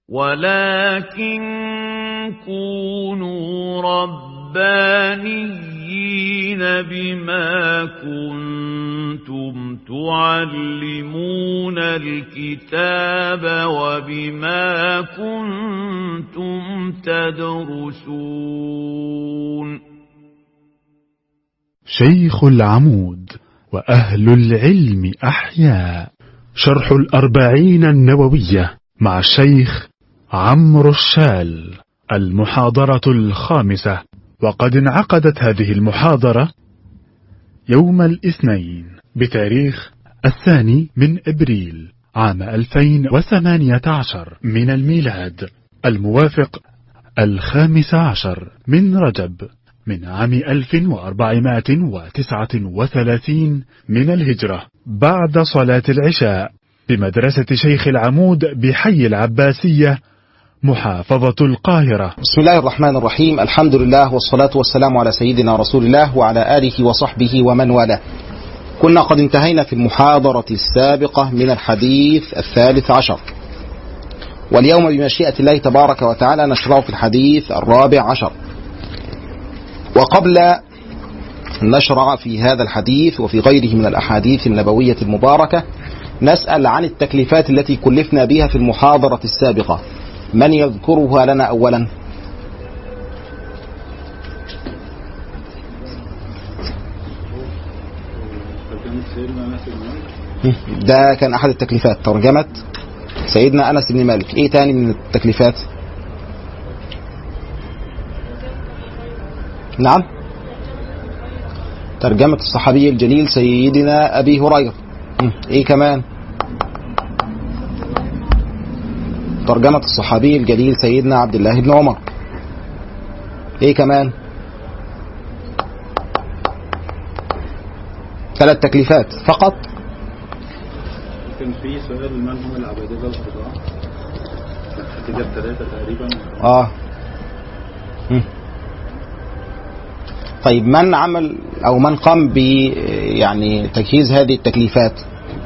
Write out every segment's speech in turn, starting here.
ولكن كونوا ربانيين بما كنتم تعلمون الكتاب وبما كنتم تدرسون شيخ العمود وأهل العلم أحياء شرح الأربعين النووية مع الشيخ عمرو الشال المحاضرة الخامسة وقد انعقدت هذه المحاضرة يوم الاثنين بتاريخ الثاني من ابريل عام 2018 من الميلاد الموافق الخامس عشر من رجب من عام 1439 من الهجرة بعد صلاة العشاء بمدرسة شيخ العمود بحي العباسية محافظة القاهرة بسم الله الرحمن الرحيم الحمد لله والصلاة والسلام على سيدنا رسول الله وعلى آله وصحبه ومن والاه كنا قد انتهينا في المحاضرة السابقة من الحديث الثالث عشر واليوم بمشيئة الله تبارك وتعالى نشرع في الحديث الرابع عشر وقبل أن نشرع في هذا الحديث وفي غيره من الأحاديث النبوية المباركة نسأل عن التكليفات التي كلفنا بها في المحاضرة السابقة من يذكرها لنا أولا ده كان أحد التكليفات ترجمة سيدنا أنس بن مالك إيه تاني من التكليفات نعم ترجمة الصحابي الجليل سيدنا أبي هريرة إيه كمان ترجمة الصحابي الجليل سيدنا عبد الله بن عمر ايه كمان ثلاث تكليفات فقط كان في سؤال من هم العبادله الاربعه حد جاب ثلاثه تقريبا اه مم. طيب من عمل او من قام ب يعني تجهيز هذه التكليفات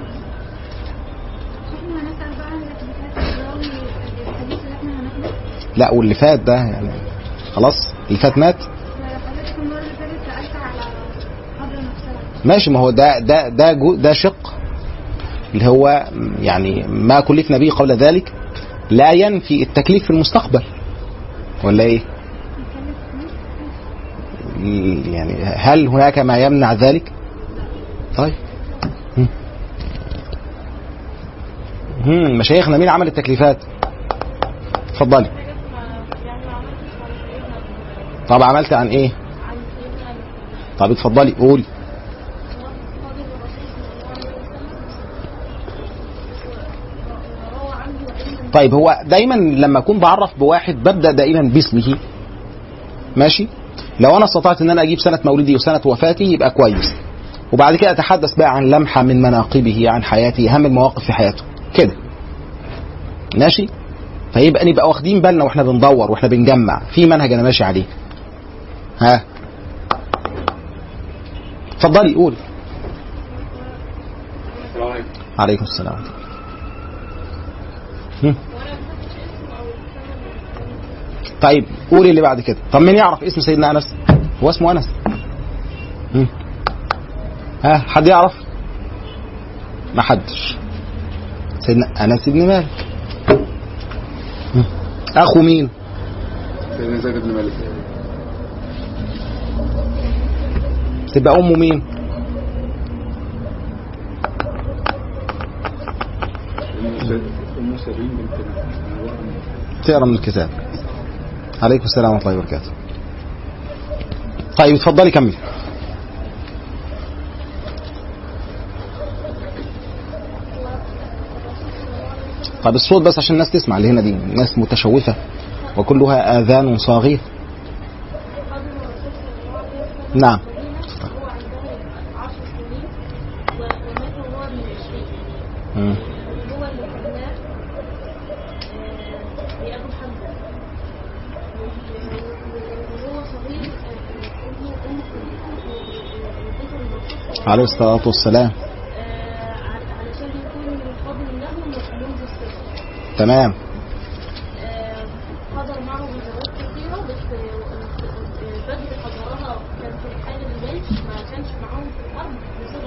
لا واللي فات ده يعني خلاص اللي فات مات ماشي ما هو ده ده ده جو ده شق اللي هو يعني ما كلفنا به قبل ذلك لا ينفي التكليف في المستقبل ولا ايه؟ يعني هل هناك ما يمنع ذلك؟ طيب هم مشايخنا مين عمل التكليفات؟ اتفضلي طب عملت عن ايه طب اتفضلي قولي طيب هو دايما لما اكون بعرف بواحد ببدا دائما باسمه ماشي لو انا استطعت ان انا اجيب سنه مولدي وسنه وفاتي يبقى كويس وبعد كده اتحدث بقى عن لمحه من مناقبه عن حياته اهم المواقف في حياته كده ماشي فيبقى نبقى واخدين بالنا واحنا بندور واحنا بنجمع في منهج انا ماشي عليه ها اتفضلي قول عليكم السلام هم. طيب قولي اللي بعد كده طب مين يعرف اسم سيدنا انس هو اسمه انس هم. ها حد يعرف ما حدش سيدنا انس بن مالك هم. اخو مين سيدنا زيد بن مالك تبقى امه مين ام سليم بنت تقرا من الكتاب عليكم السلام ورحمه الله وبركاته طيب اتفضلي كمل طيب الصوت بس عشان الناس تسمع اللي هنا دي ناس متشوفة وكلها آذان صاغية نعم مم. عليه الصلاة والسلام تمام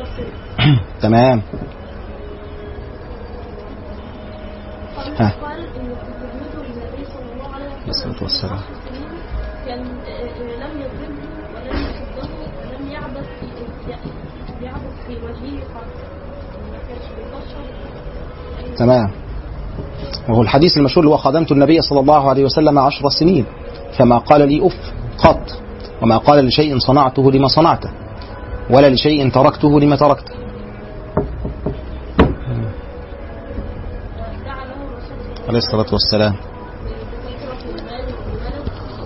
تمام ها. قال ان تهمته للنبي صلى الله عليه وسلم الصلاة والسلام. كان آه، آه، لم يضربه ولم يصده ولم يعبث في يعبث في وجهه قط ما كانش بيبشر تمام وهو الحديث المشهور اللي هو خدمت النبي صلى الله عليه وسلم عشر سنين فما قال لي أف قط وما قال لشيء صنعته لما صنعته ولا لشيء تركته لما تركته دعا له الرسول صلى الله عليه الصلاة والسلام بكثرة المال والولد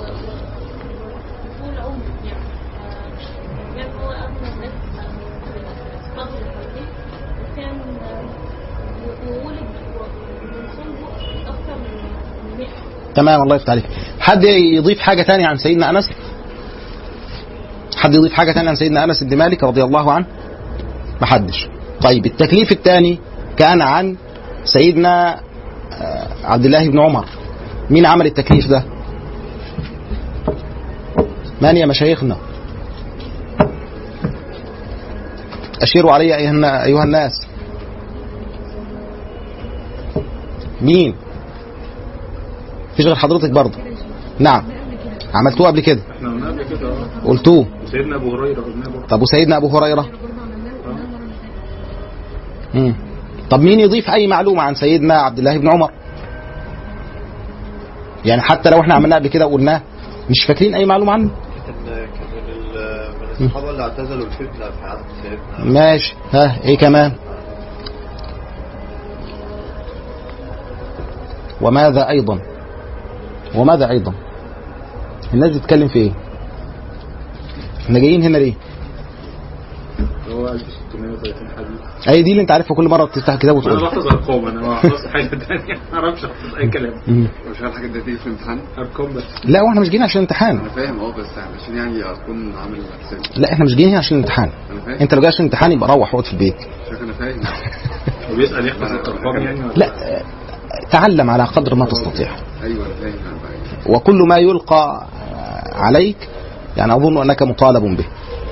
وطول عمره يعني آه، كان هو أغنى الناس قبل الحديث وكان آه، وولد من صلبه أكثر من 100 تمام الله يفتح عليك حد يضيف حاجة تانية عن سيدنا أنس حد يضيف حاجة تانية عن سيدنا أنس بن مالك رضي الله عنه محدش طيب التكليف الثاني كان عن سيدنا آه، عبد الله بن عمر مين عمل التكليف ده من يا مشايخنا أشيروا علي أيها النا- أيها الناس مين مفيش غير حضرتك برضه نعم عملتوه قبل كده احنا قلنا قبل كده اه قلتوه وسيدنا ابو هريره قلنا برضه طب وسيدنا ابو هريره مم. طب مين يضيف اي معلومه عن سيدنا عبد الله بن عمر يعني حتى لو احنا عملناه قبل كده وقلناه مش فاكرين اي معلومه عنه كان كان من ال- من الصحابه اللي اعتزلوا الفتنه في عهد سيدنا ماشي ها ايه كمان وماذا ايضا وماذا ايضا الناس بتتكلم في ايه احنا جايين هنا ليه اللي هو 1630 حديث اي دي اللي انت عارفها كل مره بتفتح الكتاب انا وتقول بحفظ ارقام انا ما بحفظ حاجه ثانيه ما اعرفش احفظ اي كلام مم. مش عارف الحاجات دي هتيجي في الامتحان ارقام بس لا واحنا مش جايين عشان امتحان انا فاهم اه بس عشان يعني اكون عامل حساب لا احنا مش جايين هنا عشان امتحان انا فاهم انت لو جاي عشان امتحان يبقى روح اقعد في البيت شايف انا فاهم وبيسال يحفظ الارقام يعني ولا لا آه، تعلم على قدر ما تستطيع ايوه انا فاهم انا فاهم وكل ما يلقى آه، عليك يعني اظن انك مطالب به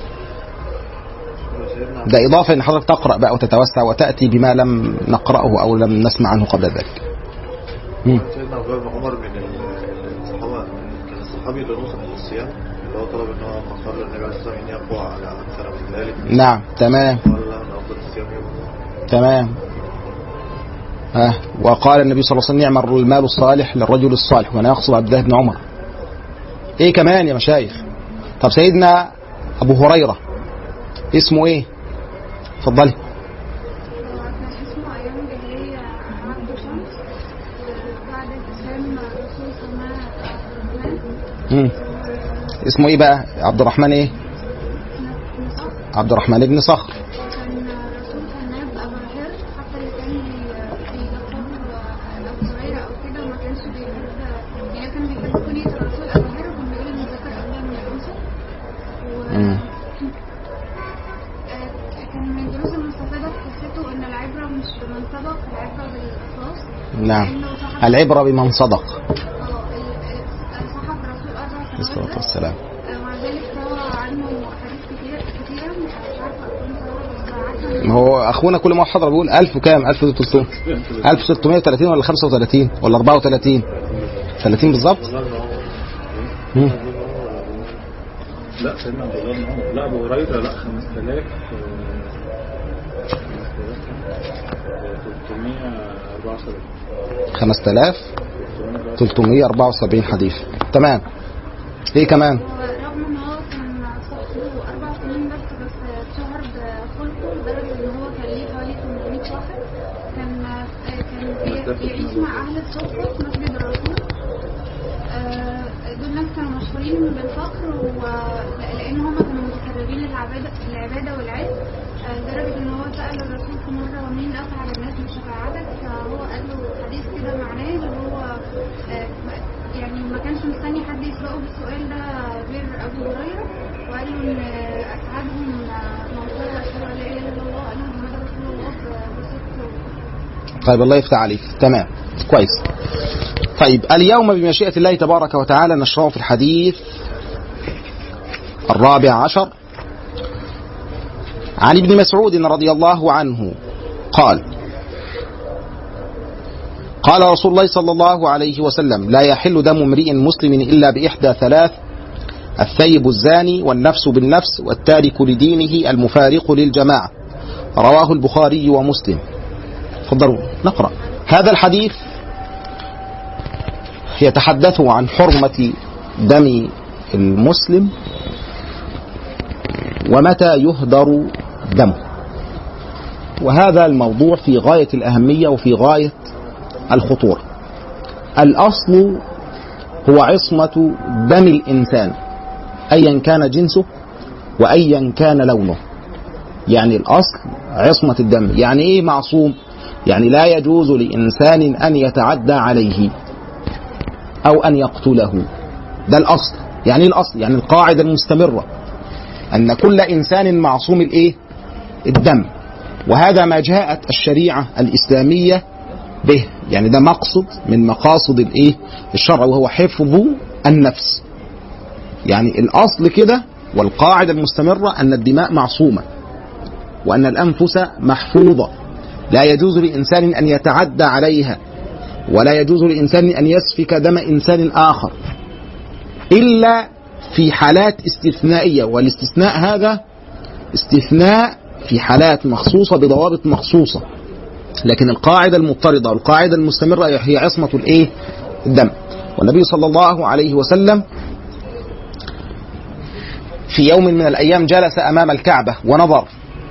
سيدنا ده اضافه ان حضرتك تقرا بقى وتتوسع وتاتي بما لم نقراه او لم نسمع عنه قبل ذلك مم. سيدنا عبد الله بن عمر من ال- الصحابه كان الصحابي اللي نصح للصيام اللي هو طلب ان هو لما قال النبي عليه الصلاه والسلام ان يقوى على اكثر من ذلك نعم تمام قال له ان افضل الصيام يوم تمام ها وقال النبي صلى الله عليه وسلم نعم المال الصالح للرجل الصالح وانا يقصد عبد الله بن عمر ايه كمان يا مشايخ طب سيدنا ابو هريره اسمه ايه اتفضلي كان اسمه أيام الجاهلية عبد شمس وبعد الإسلام الرسول سماه عبد الرحمن مم. اسمه ايه بقى عبد الرحمن ايه بن صخر عبد الرحمن بن صخر وكان الرسول كان نائب أبو الحر حتى اللي كان بي- بيلقب أبو هريرة أو كده ما كانش بيحب يعني كان بيحب كنية الرسول أبو هريرة وكان بيقول إن ذكر أبناء من الأنثى و مم. آه، كان من الدروس المستفادة في قصته إن العبرة مش بمن سبق العبرة بالأشخاص نعم لأنه صاحب العبرة بمن صدق اه ال- ال- صاحب الرسول أربع عليه الصلاة سنوات والسلام ومع ذلك روى عنه حديث كتير كتيرة مش عارفة أكون صراحة بس عارفة ما هو اخونا كل ما حضر بيقول 1000 وكام 1300 1630 ولا 35 ولا 34 30 بالظبط مم. لا سيدنا عبد الله بن عمر لا ابو هريره لا 5000 5374 5374 حديث تمام ايه كمان ورغم ان هو كان صاحبه اربع سنين بس بس اتشهر بخلقه لدرجه ان هو كان ليه حوالي 800 واحد كان كان بي- بيعيش مع اهل الصفه في مسجد الرسول آه، دول ناس كانوا مشهورين بالفقر و- لان هم كانوا متكررين للعباده العباده والعلم آه، لدرجه ان هو سال الرسول في مره ومين اسعد الناس بشفاعتك فهو قال له حديث كده معناه اللي هو آه، يعني ما كانش مستني حد يسبقه بالسؤال ده غير ابو هريره وقال له ان اسعدهم من قال اشهد ان لا اله الا الله وان محمدا رسول الله بصدق طيب الله يفتح عليك تمام كويس طيب اليوم بمشيئة الله تبارك وتعالى نشرع في الحديث الرابع عشر عن ابن مسعود رضي الله عنه قال قال رسول الله صلى الله عليه وسلم لا يحل دم امرئ مسلم إلا بإحدى ثلاث الثيب الزاني والنفس بالنفس والتارك لدينه المفارق للجماعة رواه البخاري ومسلم تفضلوا نقرأ هذا الحديث يتحدث عن حرمة دم المسلم ومتى يهدر دمه وهذا الموضوع في غاية الأهمية وفي غاية الخطورة الأصل هو عصمة دم الإنسان أيا كان جنسه وأيا كان لونه يعني الأصل عصمة الدم يعني إيه معصوم يعني لا يجوز لإنسان أن يتعدى عليه أو أن يقتله ده الأصل يعني إيه الأصل يعني القاعدة المستمرة أن كل إنسان معصوم الإيه الدم وهذا ما جاءت الشريعة الإسلامية به يعني ده مقصد من مقاصد الإيه الشرع وهو حفظ النفس يعني الأصل كده والقاعدة المستمرة أن الدماء معصومة وأن الأنفس محفوظة لا يجوز لإنسان أن يتعدى عليها ولا يجوز لإنسان أن يسفك دم إنسان آخر إلا في حالات استثنائية والاستثناء هذا استثناء في حالات مخصوصة بضوابط مخصوصة لكن القاعدة المضطردة والقاعدة المستمرة هي عصمة الإيه؟ الدم والنبي صلى الله عليه وسلم في يوم من الأيام جلس أمام الكعبة ونظر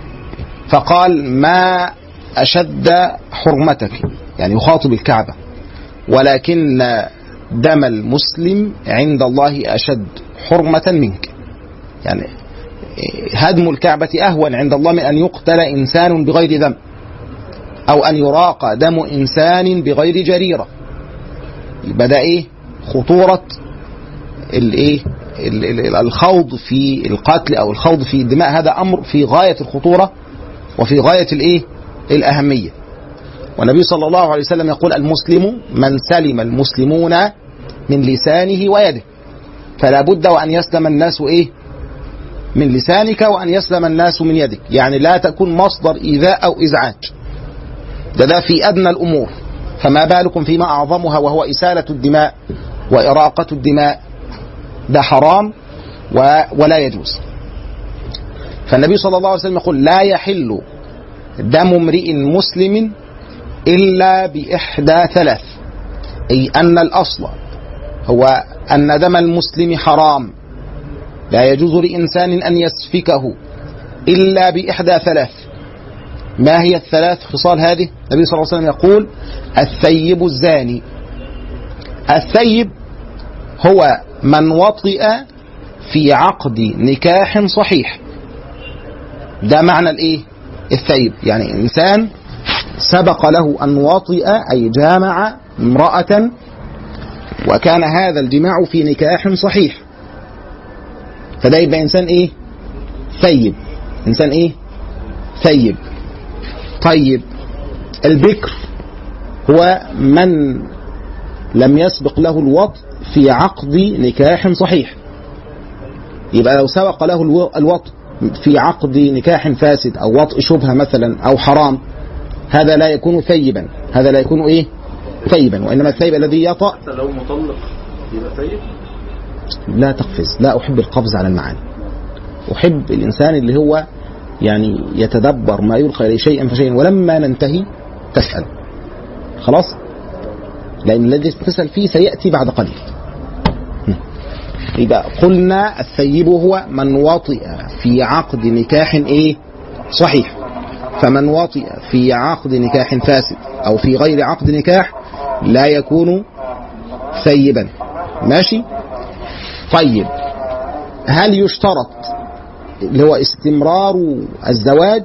فقال ما أشد حرمتك يعني يخاطب الكعبة ولكن دم المسلم عند الله أشد حرمة منك يعني هدم الكعبة أهون عند الله من أن يقتل إنسان بغير ذنب أو أن يراق دم إنسان بغير جريرة يبقى ده إيه خطورة الإيه الخوض في القتل أو الخوض في الدماء هذا أمر في غاية الخطورة وفي غاية الإيه الأهمية والنبي صلى الله عليه وسلم يقول المسلم من سلم المسلمون من لسانه ويده فلا بد وأن يسلم الناس إيه من لسانك وأن يسلم الناس من يدك يعني لا تكون مصدر إيذاء أو إزعاج ده ده في أدنى الأمور فما بالكم فيما أعظمها وهو إسالة الدماء وإراقة الدماء ده حرام و ولا يجوز فالنبي صلى الله عليه وسلم يقول لا يحل دم امرئ مسلم إلا بإحدى ثلاث أي أن الأصل هو أن دم المسلم حرام لا يجوز لإنسان أن يسفكه إلا بإحدى ثلاث ما هي الثلاث خصال هذه النبي صلى الله عليه وسلم يقول الثيب الزاني الثيب هو من وطئ في عقد نكاح صحيح ده معنى الايه الثيب يعني انسان سبق له ان وطئ اي جامع امراه وكان هذا الجماع في نكاح صحيح فده يبقى انسان ايه ثيب انسان ايه ثيب طيب البكر هو من لم يسبق له الوطء في عقد نكاح صحيح يبقى لو سبق له الوطء في عقد نكاح فاسد او وطء شبهه مثلا او حرام هذا لا يكون ثيبا هذا لا يكون ايه ثيبا وانما الثيب الذي يطأ حتى لو مطلق يبقى ثيب لا تقفز لا احب القفز على المعاني احب الانسان اللي هو يعني يتدبر ما يلقى اليه شيئا فشيئا ولما ننتهي تسال خلاص لان الذي تسال فيه سياتي بعد قليل يبقى قلنا الثيب هو من وطئ في عقد نكاح ايه صحيح فمن وطئ في عقد نكاح فاسد او في غير عقد نكاح لا يكون ثيبا ماشي طيب هل يشترط اللي هو استمرار الزواج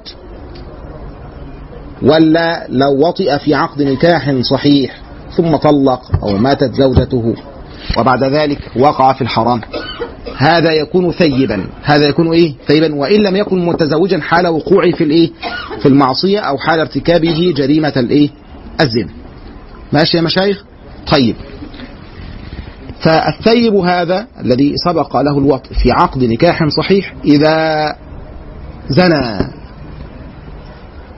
ولا لو وطئ في عقد نكاح صحيح ثم طلق او ماتت زوجته وبعد ذلك وقع في الحرام هذا يكون ثيبا هذا يكون ايه ثيبا وان لم يكن متزوجا حال وقوعه في الايه في المعصيه او حال ارتكابه جريمه الايه الزنا ماشي يا مشايخ طيب فالثيب هذا الذي سبق له الوطء في عقد نكاح صحيح إذا زنى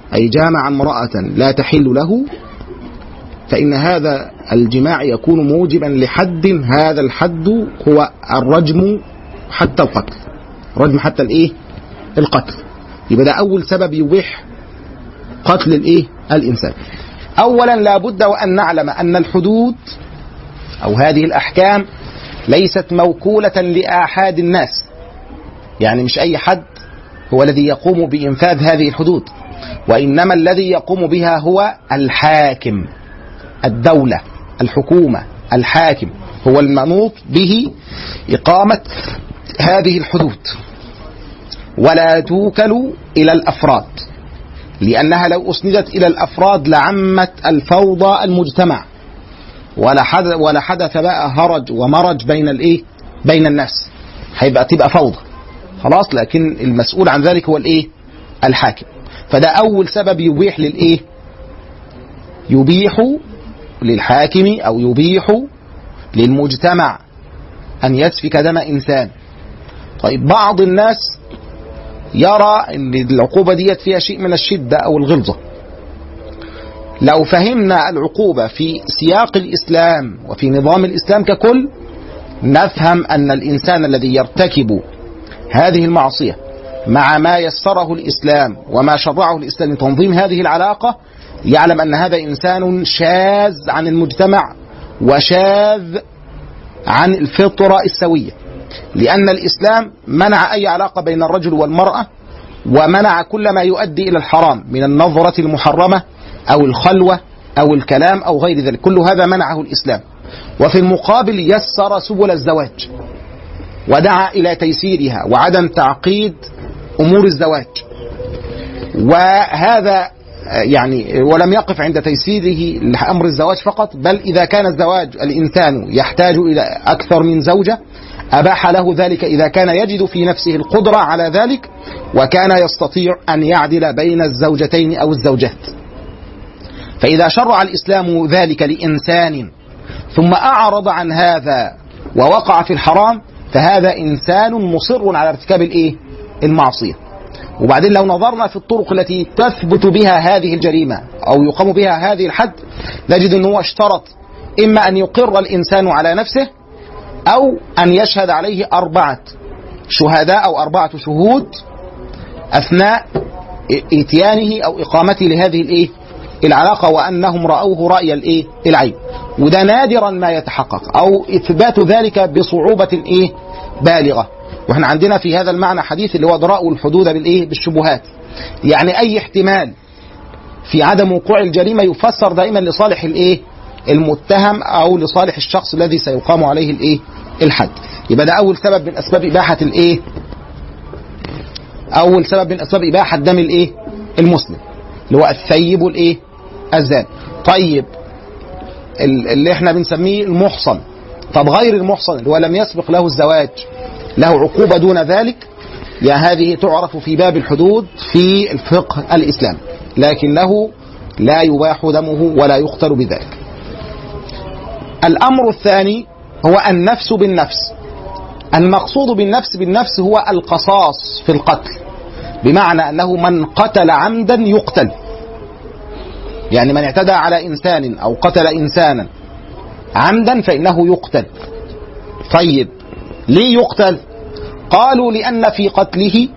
أي جامع امرأة لا تحل له فإن هذا الجماع يكون موجبا لحد هذا الحد هو الرجم حتى القتل رجم حتى الايه القتل يبقى ده اول سبب يبيح قتل الايه الانسان اولا لابد وان نعلم ان الحدود او هذه الاحكام ليست موكوله لاحاد الناس يعني مش اي حد هو الذي يقوم بانفاذ هذه الحدود وانما الذي يقوم بها هو الحاكم الدوله الحكومه الحاكم هو المنوط به اقامه هذه الحدود ولا توكل الى الافراد لانها لو اسندت الى الافراد لعمت الفوضى المجتمع ولا حدث ولا حدث بقى هرج ومرج بين الايه؟ بين الناس هيبقى تبقى فوضى خلاص لكن المسؤول عن ذلك هو الايه؟ الحاكم فده اول سبب يبيح للايه؟ يبيح للحاكم او يبيح للمجتمع ان يسفك دم انسان طيب بعض الناس يرى ان العقوبه ديت فيها شيء من الشده او الغلظه لو فهمنا العقوبه في سياق الاسلام وفي نظام الاسلام ككل نفهم ان الانسان الذي يرتكب هذه المعصيه مع ما يسره الاسلام وما شرعه الاسلام لتنظيم هذه العلاقه يعلم ان هذا انسان شاذ عن المجتمع وشاذ عن الفطره السويه لأن الإسلام منع أي علاقة بين الرجل والمرأة ومنع كل ما يؤدي إلى الحرام من النظرة المحرمة أو الخلوة أو الكلام أو غير ذلك كل هذا منعه الإسلام وفي المقابل يسر سبل الزواج ودعا إلى تيسيرها وعدم تعقيد أمور الزواج وهذا يعني ولم يقف عند تيسيره لأمر الزواج فقط بل إذا كان الزواج الإنسان يحتاج إلى أكثر من زوجة أباح له ذلك إذا كان يجد في نفسه القدرة على ذلك وكان يستطيع أن يعدل بين الزوجتين أو الزوجات فإذا شرع الإسلام ذلك لإنسان ثم أعرض عن هذا ووقع في الحرام فهذا إنسان مصر على ارتكاب الإيه؟ المعصية وبعدين لو نظرنا في الطرق التي تثبت بها هذه الجريمة أو يقام بها هذه الحد نجد أنه اشترط إما أن يقر الإنسان على نفسه أو أن يشهد عليه أربعة شهداء أو أربعة شهود أثناء إتيانه أو إقامته لهذه الإيه؟ العلاقة وأنهم رأوه رأي الإيه؟ العين وده نادرا ما يتحقق أو إثبات ذلك بصعوبة إيه؟ بالغة واحنا عندنا في هذا المعنى حديث اللي هو ضراء الحدود بالإيه؟ بالشبهات يعني أي احتمال في عدم وقوع الجريمة يفسر دائما لصالح الإيه؟ المتهم او لصالح الشخص الذي سيقام عليه الايه الحد يبقى ده اول سبب من اسباب اباحه الايه اول سبب من اسباب اباحه دم الايه المسلم اللي هو الثيب الايه الزان طيب اللي احنا بنسميه المحصن طب غير المحصن اللي هو لم يسبق له الزواج له عقوبه دون ذلك يا هذه تعرف في باب الحدود في الفقه الاسلامي لكنه لا يباح دمه ولا يقتل بذلك الأمر الثاني هو النفس بالنفس المقصود بالنفس بالنفس هو القصاص في القتل بمعنى أنه من قتل عمدا يقتل يعني من اعتدى على إنسان أو قتل إنسانا عمدا فإنه يقتل طيب ليه يقتل قالوا لأن في قتله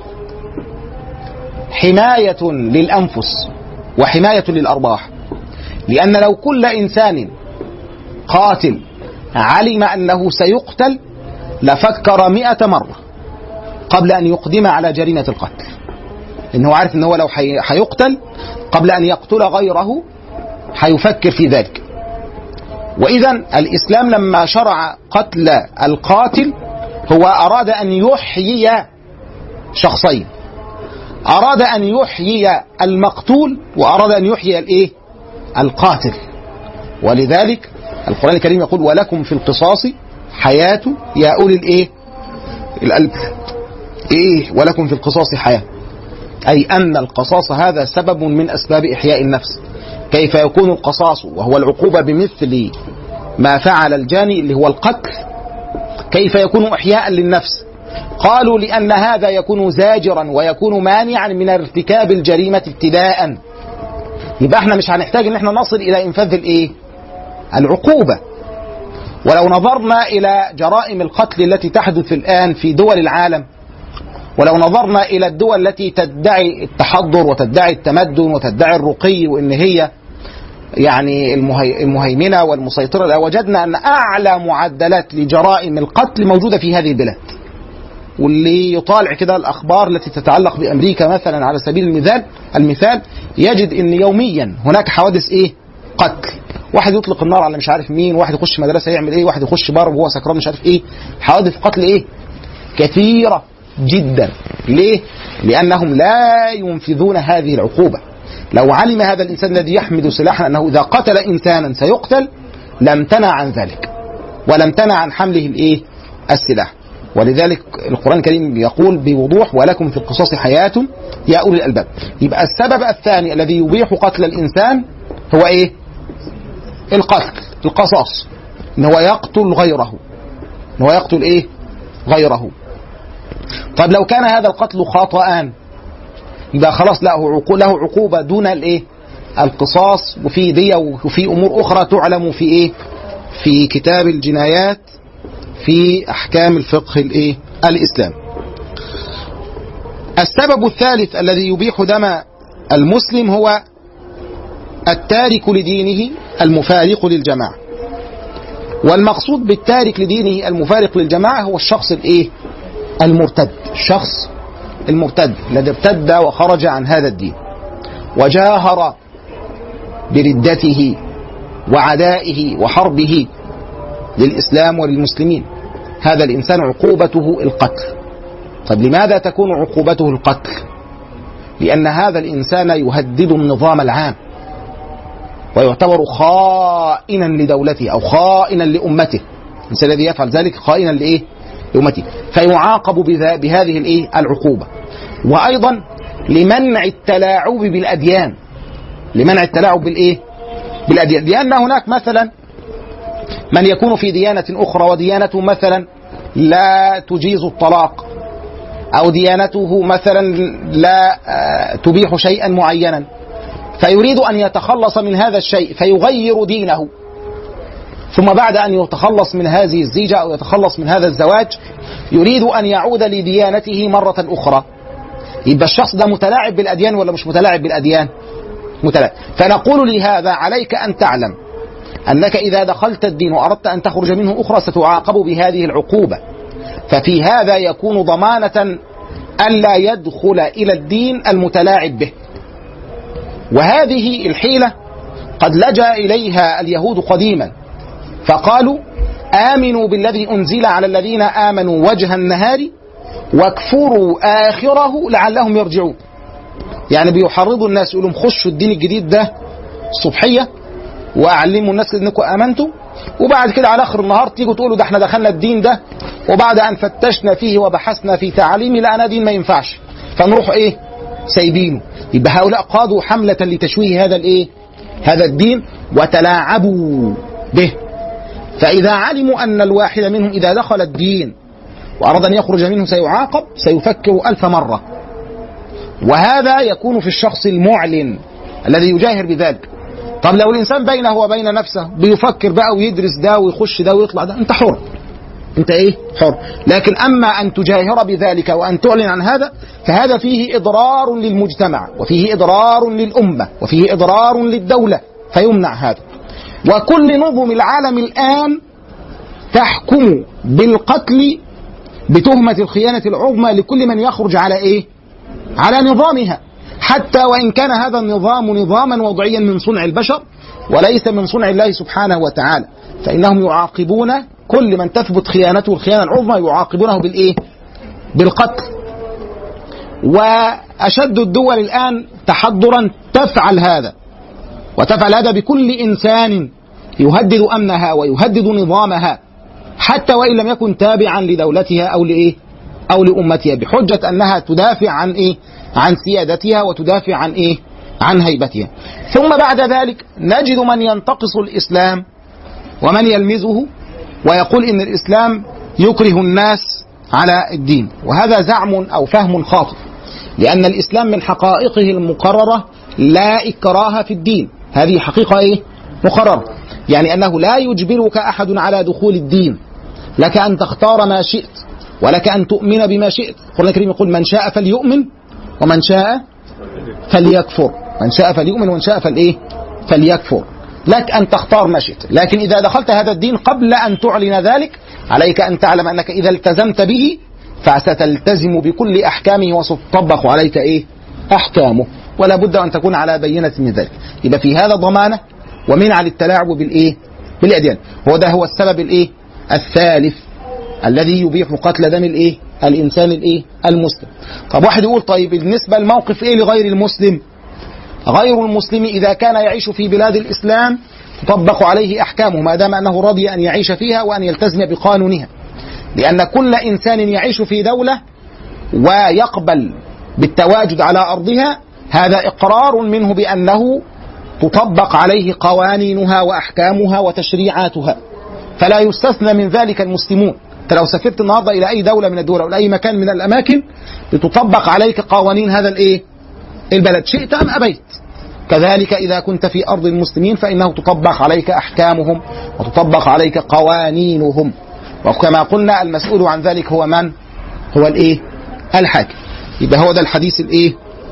حماية للأنفس وحماية للأرواح لأن لو كل إنسان قاتل علم أنه سيقتل لفكر مئة مرة قبل أن يقدم على جريمة القتل إنه عارف أنه لو حيقتل قبل أن يقتل غيره حيفكر في ذلك وإذا الإسلام لما شرع قتل القاتل هو أراد أن يحيي شخصين أراد أن يحيي المقتول وأراد أن يحيي الإيه؟ القاتل ولذلك القرآن الكريم يقول ولكم في القصاص حياة يا أولي الإيه؟ القلب إيه ولكم في القصاص حياة أي أن القصاص هذا سبب من أسباب إحياء النفس كيف يكون القصاص وهو العقوبة بمثل ما فعل الجاني اللي هو القتل كيف يكون إحياء للنفس قالوا لأن هذا يكون زاجرا ويكون مانعا من ارتكاب الجريمة ابتداء يبقى احنا مش هنحتاج ان احنا نصل الى انفاذ الايه العقوبة ولو نظرنا الى جرائم القتل التي تحدث الان في دول العالم ولو نظرنا الى الدول التي تدعي التحضر وتدعي التمدن وتدعي الرقي وان هي يعني المهي- المهيمنه والمسيطره لوجدنا ان اعلى معدلات لجرائم القتل موجوده في هذه البلاد. واللي يطالع كده الاخبار التي تتعلق بامريكا مثلا على سبيل المثال المثال يجد ان يوميا هناك حوادث ايه؟ قتل. واحد يطلق النار على مش عارف مين، واحد يخش مدرسه يعمل ايه، واحد يخش بار وهو سكران مش عارف ايه. حوادث قتل ايه؟ كثيره جدا. ليه؟ لانهم لا ينفذون هذه العقوبه. لو علم هذا الانسان الذي يحمل سلاحا انه اذا قتل انسانا سيقتل لم تنع عن ذلك ولم تنع عن حمله الايه؟ السلاح ولذلك القران الكريم يقول بوضوح ولكم في القصاص حياه يا اولي الالباب يبقى السبب الثاني الذي يبيح قتل الانسان هو ايه؟ القتل القصاص ان هو يقتل غيره ان هو يقتل ايه؟ غيره طيب لو كان هذا القتل خطأ يبقى خلاص له عقو- له عقوبة دون الايه؟ القصاص وفي دية وفي أمور أخرى تعلم في ايه؟ في كتاب الجنايات في أحكام الفقه الايه؟ الإسلام. السبب الثالث الذي يبيح دم المسلم هو التارك لدينه المفارق للجماعة. والمقصود بالتارك لدينه المفارق للجماعة هو الشخص الايه؟ المرتد، الشخص المرتد الذي ارتد وخرج عن هذا الدين وجاهر بردته وعدائه وحربه للإسلام وللمسلمين هذا الإنسان عقوبته القتل طيب لماذا تكون عقوبته القتل لأن هذا الإنسان يهدد النظام العام ويعتبر خائنا لدولته أو خائنا لأمته الإنسان الذي يفعل ذلك خائنا لإيه لأمته فيعاقب بذا بهذه الإيه العقوبة وأيضا لمنع التلاعب بالأديان لمنع التلاعب بالإيه بالأديان لأن هناك مثلا من يكون في ديانة أخرى وديانته مثلا لا تجيز الطلاق أو ديانته مثلا لا آه، تبيح شيئا معينا فيريد أن يتخلص من هذا الشيء فيغير دينه ثم بعد أن يتخلص من هذه الزيجة أو يتخلص من هذا الزواج يريد أن يعود لديانته مرة أخرى يبقى الشخص ده متلاعب بالأديان ولا مش متلاعب بالأديان متلاعب فنقول لهذا عليك أن تعلم أنك إذا دخلت الدين وأردت أن تخرج منه أخرى ستعاقب بهذه العقوبة ففي هذا يكون ضمانة ألا يدخل إلى الدين المتلاعب به وهذه الحيلة قد لجأ إليها اليهود قديما فقالوا آمنوا بالذي أنزل على الذين آمنوا وجه النهار واكفروا آخره لعلهم يرجعون يعني بيحرضوا الناس يقولوا خشوا الدين الجديد ده الصبحية وأعلموا الناس إنكم آمنتم وبعد كده على آخر النهار تيجوا تقولوا ده احنا دخلنا الدين ده وبعد أن فتشنا فيه وبحثنا في تعاليمه لقينا دين ما ينفعش فنروح إيه سايبينه يبقى هؤلاء قادوا حملة لتشويه هذا الإيه هذا الدين وتلاعبوا به فإذا علموا أن الواحد منهم إذا دخل الدين وأراد أن يخرج منه سيعاقب سيفكر ألف مرة وهذا يكون في الشخص المعلن الذي يجاهر بذلك طب لو الإنسان بينه وبين نفسه بيفكر بقى ويدرس ده ويخش ده ويطلع ده أنت حر أنت إيه حر لكن أما أن تجاهر بذلك وأن تعلن عن هذا فهذا فيه إضرار للمجتمع وفيه إضرار للأمة وفيه إضرار للدولة فيمنع هذا وكل نظم العالم الآن تحكم بالقتل بتهمة الخيانة العظمى لكل من يخرج على إيه؟ على نظامها حتى وإن كان هذا النظام نظاما وضعيا من صنع البشر وليس من صنع الله سبحانه وتعالى فإنهم يعاقبون كل من تثبت خيانته الخيانة العظمى يعاقبونه بالإيه؟ بالقتل وأشد الدول الآن تحضرا تفعل هذا وتفعل هذا بكل إنسان يهدد أمنها ويهدد نظامها حتى وإن لم يكن تابعا لدولتها أو لإيه أو لأمتها بحجة أنها تدافع عن إيه عن سيادتها وتدافع عن إيه عن هيبتها ثم بعد ذلك نجد من ينتقص الإسلام ومن يلمزه ويقول إن الإسلام يكره الناس على الدين وهذا زعم أو فهم خاطئ لأن الإسلام من حقائقه المقررة لا إكراه في الدين هذه حقيقة إيه؟ مقررة يعني أنه لا يجبرك أحد على دخول الدين لك أن تختار ما شئت ولك أن تؤمن بما شئت القرآن الكريم يقول من شاء فليؤمن ومن شاء فليكفر من شاء فليؤمن ومن شاء فالإيه فليكفر لك أن تختار ما شئت لكن إذا دخلت هذا الدين قبل أن تعلن ذلك عليك أن تعلم أنك إذا التزمت به فستلتزم بكل أحكامه وستطبق عليك إيه أحكامه ولا بد أن تكون على بينة من ذلك يبقى في هذا ضمانة ومنع للتلاعب بالإيه بالأديان هو ده هو السبب الإيه الثالث الذي يبيح قتل دم الإيه الإنسان الإيه المسلم طب واحد يقول طيب بالنسبة الموقف إيه لغير المسلم غير المسلم إذا كان يعيش في بلاد الإسلام تطبق عليه أحكامه ما دام أنه رضي أن يعيش فيها وأن يلتزم بقانونها لأن كل إنسان يعيش في دولة ويقبل بالتواجد على أرضها هذا إقرار منه بأنه تطبق عليه قوانينها وأحكامها وتشريعاتها فلا يستثنى من ذلك المسلمون انت لو سافرت النهارده الى اي دوله من الدول او اي مكان من الاماكن بتطبق عليك قوانين هذا الايه البلد شئت ام ابيت كذلك اذا كنت في ارض المسلمين فانه تطبق عليك احكامهم وتطبق عليك قوانينهم وكما قلنا المسؤول عن ذلك هو من هو الايه الحاكم يبقى هو ده الحديث الايه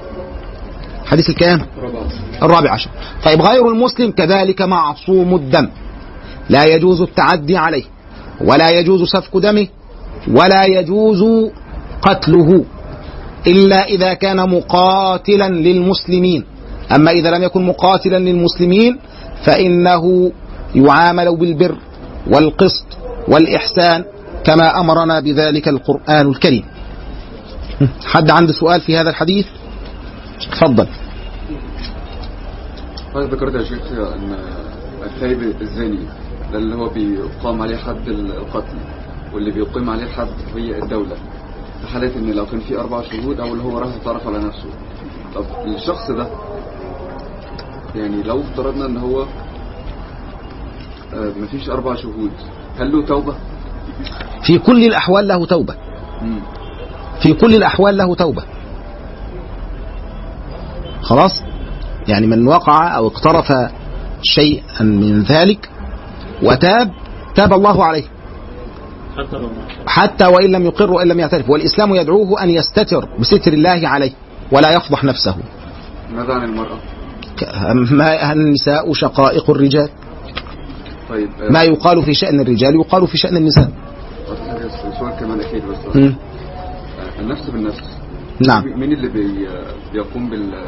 حديث الكام الرابع عشر طيب غير المسلم كذلك معصوم الدم لا يجوز التعدي عليه ولا يجوز سفك دمه ولا يجوز قتله إلا إذا كان مقاتلا للمسلمين أما إذا لم يكن مقاتلا للمسلمين فإنه يعامل بالبر والقسط والإحسان كما أمرنا بذلك القرآن الكريم حد عنده سؤال في هذا الحديث تفضل حضرتك ذكرت يا شيخ ان الثايب الزاني ده اللي هو بيقام عليه حد القتل واللي بيقيم عليه الحد هي الدولة في حالة ان لو كان في اربع شهود او اللي هو راح طرف على نفسه طب الشخص ده يعني لو افترضنا ان هو آه، مفيش اربع شهود هل له توبة؟ في كل الأحوال له توبة مم. في كل الأحوال له توبة خلاص يعني من وقع أو اقترف شيئا من ذلك وتاب تاب الله عليه حتى لو حتى وإن لم يقر وإن لم يعترف والإسلام يدعوه أن يستتر بستر الله عليه ولا يفضح نفسه ماذا عن المرأة؟ ك- ما النساء شقائق الرجال طيب آه، ما يقال في شأن الرجال يقال في شأن النساء سؤال كمان اكيد بس مم. آه، النفس بالنفس نعم مين اللي بي بيقوم بال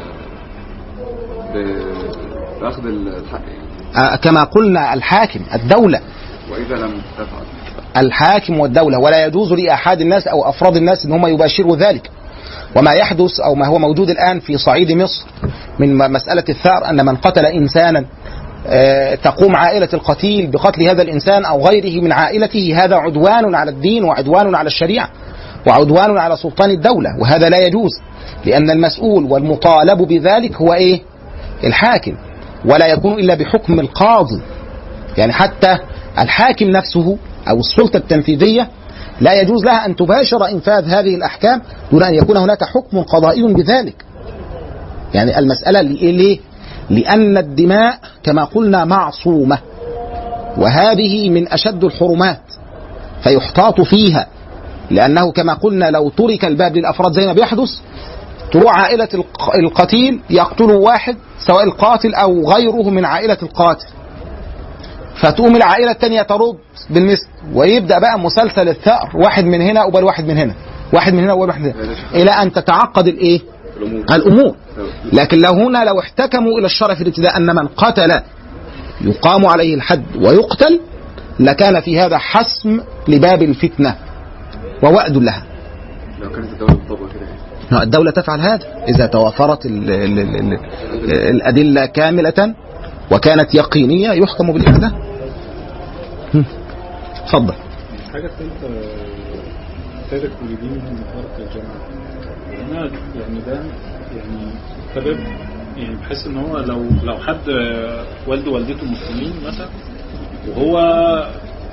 ب- بأخذ الحق يعني آه، كما قلنا الحاكم الدولة وإذا لم تفعل الحاكم والدولة ولا يجوز لأحد الناس أو أفراد الناس أن هم يباشروا ذلك وما يحدث أو ما هو موجود الآن في صعيد مصر من م- مسألة الثأر أن من قتل إنسانا آه، تقوم عائلة القتيل بقتل هذا الإنسان أو غيره من عائلته هذا عدوان على الدين وعدوان على الشريعة وعدوان على سلطان الدولة وهذا لا يجوز لأن المسؤول والمطالب بذلك هو إيه الحاكم ولا يكون إلا بحكم القاضي يعني حتى الحاكم نفسه أو السلطة التنفيذية لا يجوز لها أن تباشر إنفاذ هذه الأحكام دون أن يكون هناك حكم قضائي بذلك يعني المسألة ليه؟ لأن الدماء كما قلنا معصومة وهذه من أشد الحرمات فيحتاط فيها لأنه كما قلنا لو ترك الباب للأفراد زي ما بيحدث تروح عائلة الق- القتيل يقتلوا واحد سواء القاتل أو غيره من عائلة القاتل فتقوم العائلة التانية ترد بالمثل ويبدأ بقى مسلسل الثأر واحد من هنا قبل واحد من هنا واحد من هنا قبل واحد من هنا إلى أن تتعقد الإيه؟ الأمور الأمور لكن لو هنا لو احتكموا إلى الشرع في الابتداء أن من قتل يقام عليه الحد ويقتل لكان في هذا حسم لباب الفتنة ووأد لها لو كانت الدولة بتطبق كده يعني. الدولة تفعل هذا إذا توافرت ال ال ال ال الأدلة كاملة وكانت يقينية يحكم بالإعدام هم. اتفضل حاجة الثالثة تارك ولدين من فرق الجامعة هنا يعني ده يعني سبب يعني بحس ان هو لو لو حد والده والدته مسلمين مثلا وهو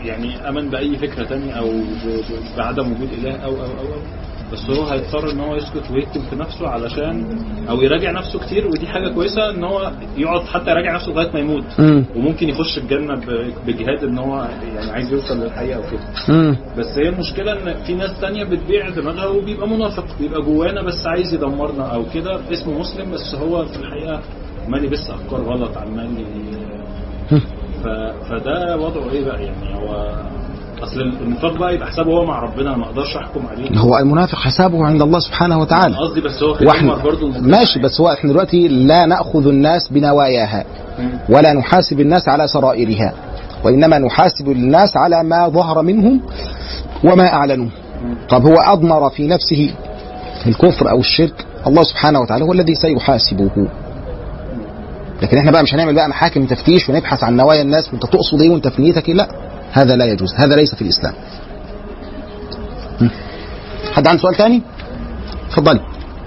يعني امن باي فكره تانية او ب- ب- بعدم وجود اله او او او, أو. بس هو هيضطر ان هو يسكت ويكتم في نفسه علشان او يراجع نفسه كتير ودي حاجه كويسه ان هو يقعد حتى يراجع نفسه لغايه ما يموت مم. وممكن يخش الجنه ب- بجهاد ان هو يعني عايز يوصل للحقيقه وكده مم. بس هي المشكلة ان في ناس تانية بتبيع دماغها وبيبقى منافق بيبقى جوانا بس عايز يدمرنا او كده اسمه مسلم بس هو في الحقيقة عمال يبث افكار غلط عمال ي- ف... فده وضعه ايه بقى يعني هو اصل النفاق بقى يبقى حسابه هو مع ربنا أنا ما اقدرش احكم عليه هو المنافق حسابه عند الله سبحانه وتعالى قصدي بس هو واحنا برضه ماشي بس هو احنا دلوقتي لا ناخذ الناس بنواياها ولا نحاسب الناس على سرائرها وانما نحاسب الناس على ما ظهر منهم وما اعلنوه طب هو اضمر في نفسه الكفر او الشرك الله سبحانه وتعالى هو الذي سيحاسبه لكن احنا بقى مش هنعمل بقى محاكم تفتيش ونبحث عن نوايا الناس وانت تقصد ايه وانت في نيتك ايه لا هذا لا يجوز هذا ليس في الاسلام م. حد عنده سؤال ثاني اتفضلي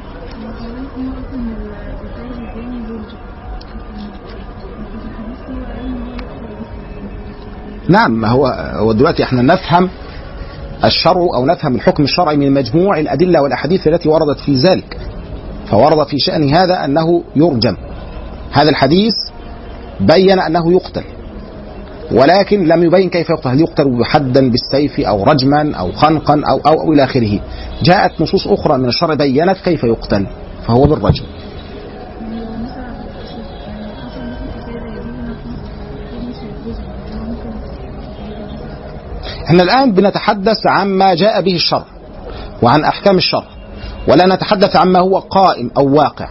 نعم ما هو هو دلوقتي احنا نفهم الشرع او نفهم الحكم الشرعي من مجموع الادله والاحاديث التي وردت في ذلك فورد في شان هذا انه يرجم هذا الحديث بين انه يقتل ولكن لم يبين كيف يقتل هل يقتل حدا بالسيف او رجما او خنقا او او, أو الى اخره جاءت نصوص اخرى من الشرع بينت كيف يقتل فهو بالرجم احنا الآن بنتحدث عما جاء به الشرع وعن أحكام الشرع ولا نتحدث عما هو قائم أو واقع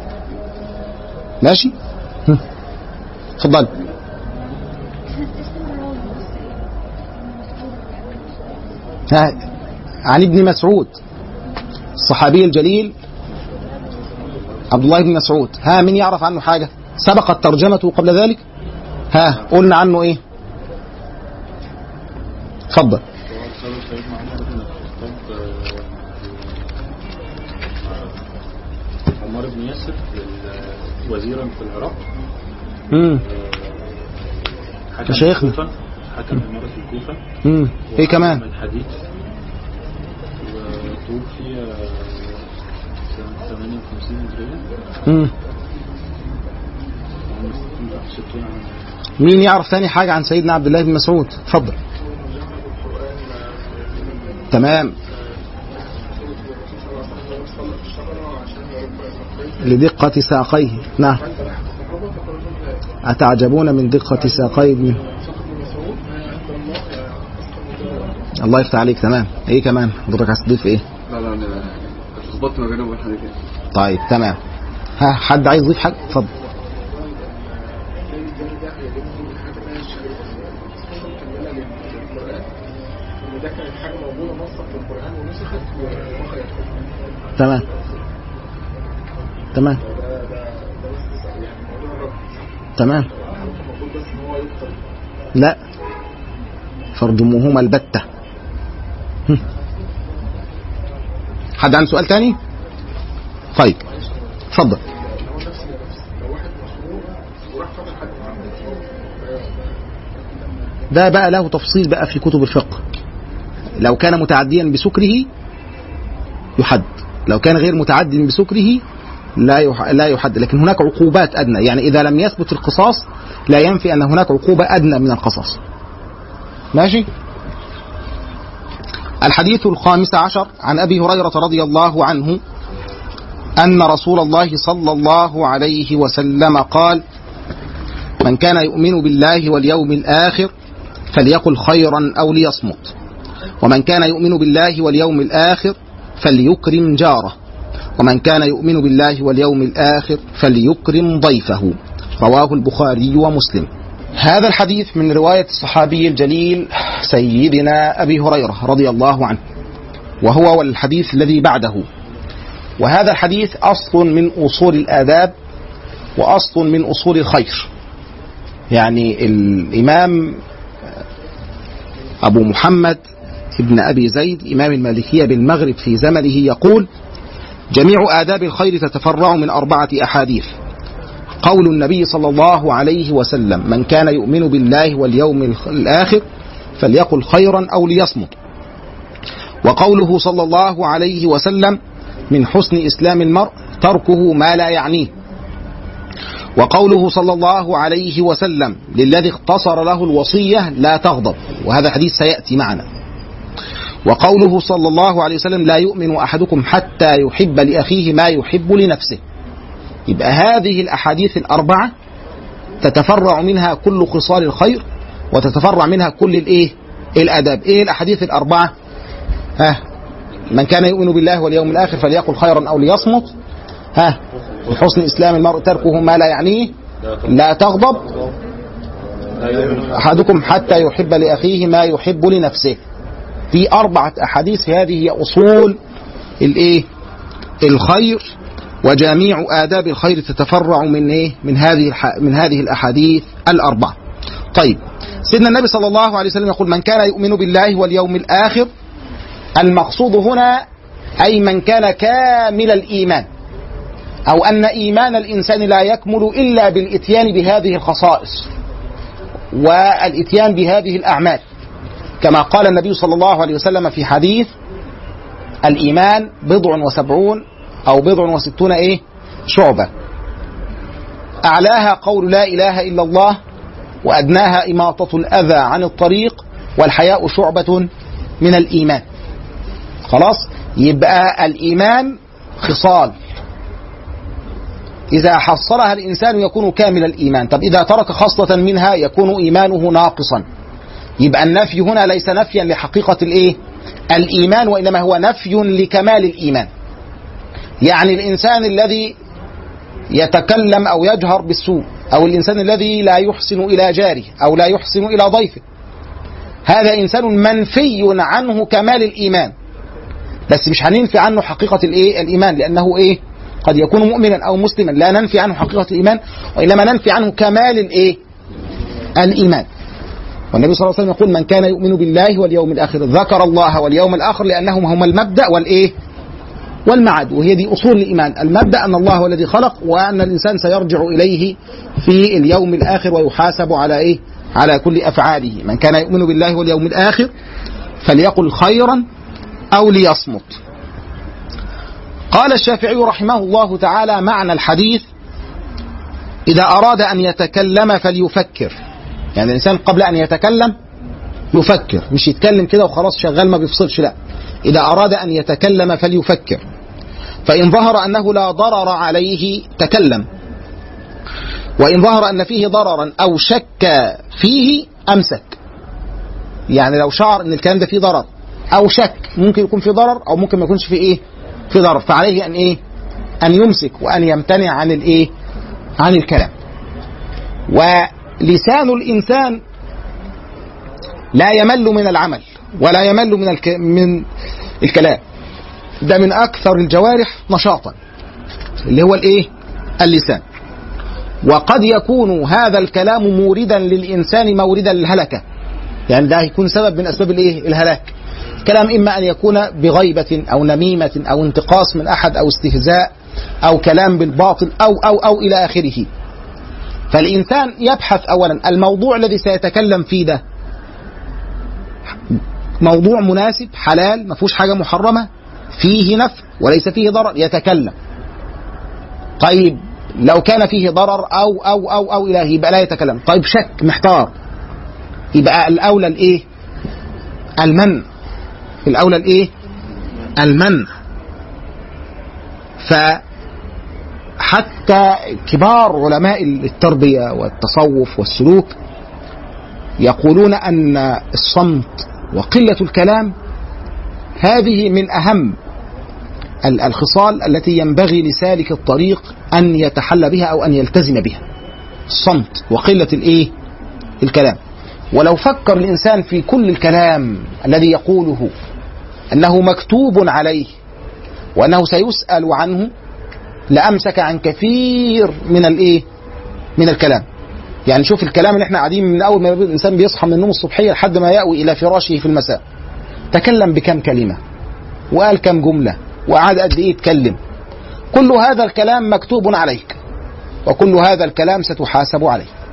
ماشي هم. تفضل ها عن ابن مسعود الصحابي الجليل عبد الله بن مسعود ها من يعرف عنه حاجة سبقت ترجمته قبل ذلك ها قلنا عنه ايه اتفضل سبب سيدنا عمر بن الخطاب آه، عمر بن ياسر لل- وزيرا في العراق امم حكم شيخنا. الكوفة حكم إمارة الكوفة امم ايه كمان وعلم الحديث وتوفي آه، سنة 58 هجرية امم وعمر 60 عام مين يعرف تاني حاجة عن سيدنا عبد الله بن مسعود اتفضل تمام لدقة ساقيه نعم أتعجبون من دقة ساقي ابن الله يفتح عليك تمام ايه كمان حضرتك عايز تضيف ايه لا لا انا اتلخبطت ما بينهم وبين حضرتك طيب تمام ها حد عايز يضيف حاجة اتفضل تمام تمام تمام لا فارجموهما البتة هم. حد عنده سؤال تاني طيب اتفضل ده بقى له تفصيل بقى في كتب الفقه لو كان متعديا بسكره يحد لو كان غير متعد بسكره لا يح- لا يحد لكن هناك عقوبات ادنى يعني اذا لم يثبت القصاص لا ينفي ان هناك عقوبه ادنى من القصاص ماشي الحديث الخامس عشر عن ابي هريره رضي الله عنه ان رسول الله صلى الله عليه وسلم قال من كان يؤمن بالله واليوم الاخر فليقل خيرا او ليصمت ومن كان يؤمن بالله واليوم الاخر فليكرم جاره ومن كان يؤمن بالله واليوم الآخر فليكرم ضيفه رواه البخاري ومسلم هذا الحديث من رواية الصحابي الجليل سيدنا أبي هريرة رضي الله عنه وهو والحديث الذي بعده وهذا الحديث أصل من أصول الآداب وأصل من أصول الخير يعني الإمام أبو محمد ابن أبي زيد إمام المالكية بالمغرب في زمنه يقول جميع آداب الخير تتفرع من أربعة أحاديث قول النبي صلى الله عليه وسلم من كان يؤمن بالله واليوم الآخر فليقل خيرا أو ليصمت وقوله صلى الله عليه وسلم من حسن إسلام المرء تركه ما لا يعنيه وقوله صلى الله عليه وسلم للذي اختصر له الوصية لا تغضب وهذا حديث سيأتي معنا وقوله صلى الله عليه وسلم لا يؤمن أحدكم حتى يحب لأخيه ما يحب لنفسه يبقى هذه الأحاديث الأربعة تتفرع منها كل خصال الخير وتتفرع منها كل الايه الاداب ايه الاحاديث الاربعه ها من كان يؤمن بالله واليوم الاخر فليقل خيرا او ليصمت ها بحسن اسلام المرء تركه ما لا يعنيه لا تغضب احدكم حتى يحب لاخيه ما يحب لنفسه في اربعه احاديث هذه هي اصول الايه الخير وجميع آداب الخير تتفرع من إيه؟ من هذه الح... من هذه الأحاديث الأربعة. طيب سيدنا النبي صلى الله عليه وسلم يقول من كان يؤمن بالله واليوم الآخر المقصود هنا أي من كان كامل الإيمان أو أن إيمان الإنسان لا يكمل إلا بالإتيان بهذه الخصائص والإتيان بهذه الأعمال كما قال النبي صلى الله عليه وسلم في حديث الإيمان بضع وسبعون أو بضع وستون إيه شعبة أعلاها قول لا إله إلا الله وأدناها إماطة الأذى عن الطريق والحياء شعبة من الإيمان خلاص يبقى الإيمان خصال إذا حصلها الإنسان يكون كامل الإيمان طب إذا ترك خصلة منها يكون إيمانه ناقصا يبقى النفي هنا ليس نفيا لحقيقة الإيه الإيمان وإنما هو نفي لكمال الإيمان يعني الإنسان الذي يتكلم أو يجهر بالسوء أو الإنسان الذي لا يحسن إلى جاره أو لا يحسن إلى ضيفه هذا إنسان منفي عنه كمال الإيمان بس مش هننفي عنه حقيقة الإيه الإيمان لأنه إيه قد يكون مؤمنا أو مسلما لا ننفي عنه حقيقة الإيمان وإنما ننفي عنه كمال الإيه الإيمان والنبي صلى الله عليه وسلم يقول من كان يؤمن بالله واليوم الآخر ذكر الله واليوم الآخر لأنهم هما المبدأ والإيه والمعاد وهي دي أصول الإيمان المبدأ أن الله هو الذي خلق وأن الإنسان سيرجع إليه في اليوم الآخر ويحاسب على إيه على كل أفعاله من كان يؤمن بالله واليوم الآخر فليقل خيرا أو ليصمت قال الشافعي رحمه الله تعالى معنى الحديث إذا أراد أن يتكلم فليفكر يعني الإنسان قبل أن يتكلم يفكر مش يتكلم كده وخلاص شغال ما بيفصلش لا إذا أراد أن يتكلم فليفكر فإن ظهر أنه لا ضرر عليه تكلم وإن ظهر أن فيه ضررا أو شك فيه أمسك يعني لو شعر أن الكلام ده فيه ضرر أو شك ممكن يكون فيه ضرر أو ممكن ما يكونش فيه إيه في ضرر فعليه أن إيه أن يمسك وأن يمتنع عن الإيه عن الكلام ولسان الإنسان لا يمل من العمل ولا يمل من الك... من الكلام ده من اكثر الجوارح نشاطا اللي هو الايه اللسان وقد يكون هذا الكلام موردا للانسان موردا للهلكه يعني ده هيكون سبب من اسباب الايه الهلاك الكلام اما ان يكون بغيبه او نميمه او انتقاص من احد او استهزاء او كلام بالباطل او او او الى اخره فالانسان يبحث اولا الموضوع الذي سيتكلم فيه ده موضوع مناسب حلال ما فيهوش حاجه محرمه فيه نفع وليس فيه ضرر يتكلم طيب لو كان فيه ضرر او او او او الى يبقى لا يتكلم طيب شك محتار يبقى الاولى الايه المنع الاولى الايه المنع فحتى كبار علماء التربيه والتصوف والسلوك يقولون ان الصمت وقله الكلام هذه من اهم الخصال التي ينبغي لسالك الطريق ان يتحلى بها او ان يلتزم بها الصمت وقله الايه الكلام ولو فكر الانسان في كل الكلام الذي يقوله انه مكتوب عليه وانه سيسال عنه لامسك عن كثير من الايه من الكلام يعني شوف الكلام اللي احنا قاعدين من اول ما الانسان بيصحى من النوم الصبحيه لحد ما ياوي الى فراشه في المساء تكلم بكم كلمه وقال كم جمله وقعد قد ايه يتكلم كل هذا الكلام مكتوب عليك وكل هذا الكلام ستحاسب عليه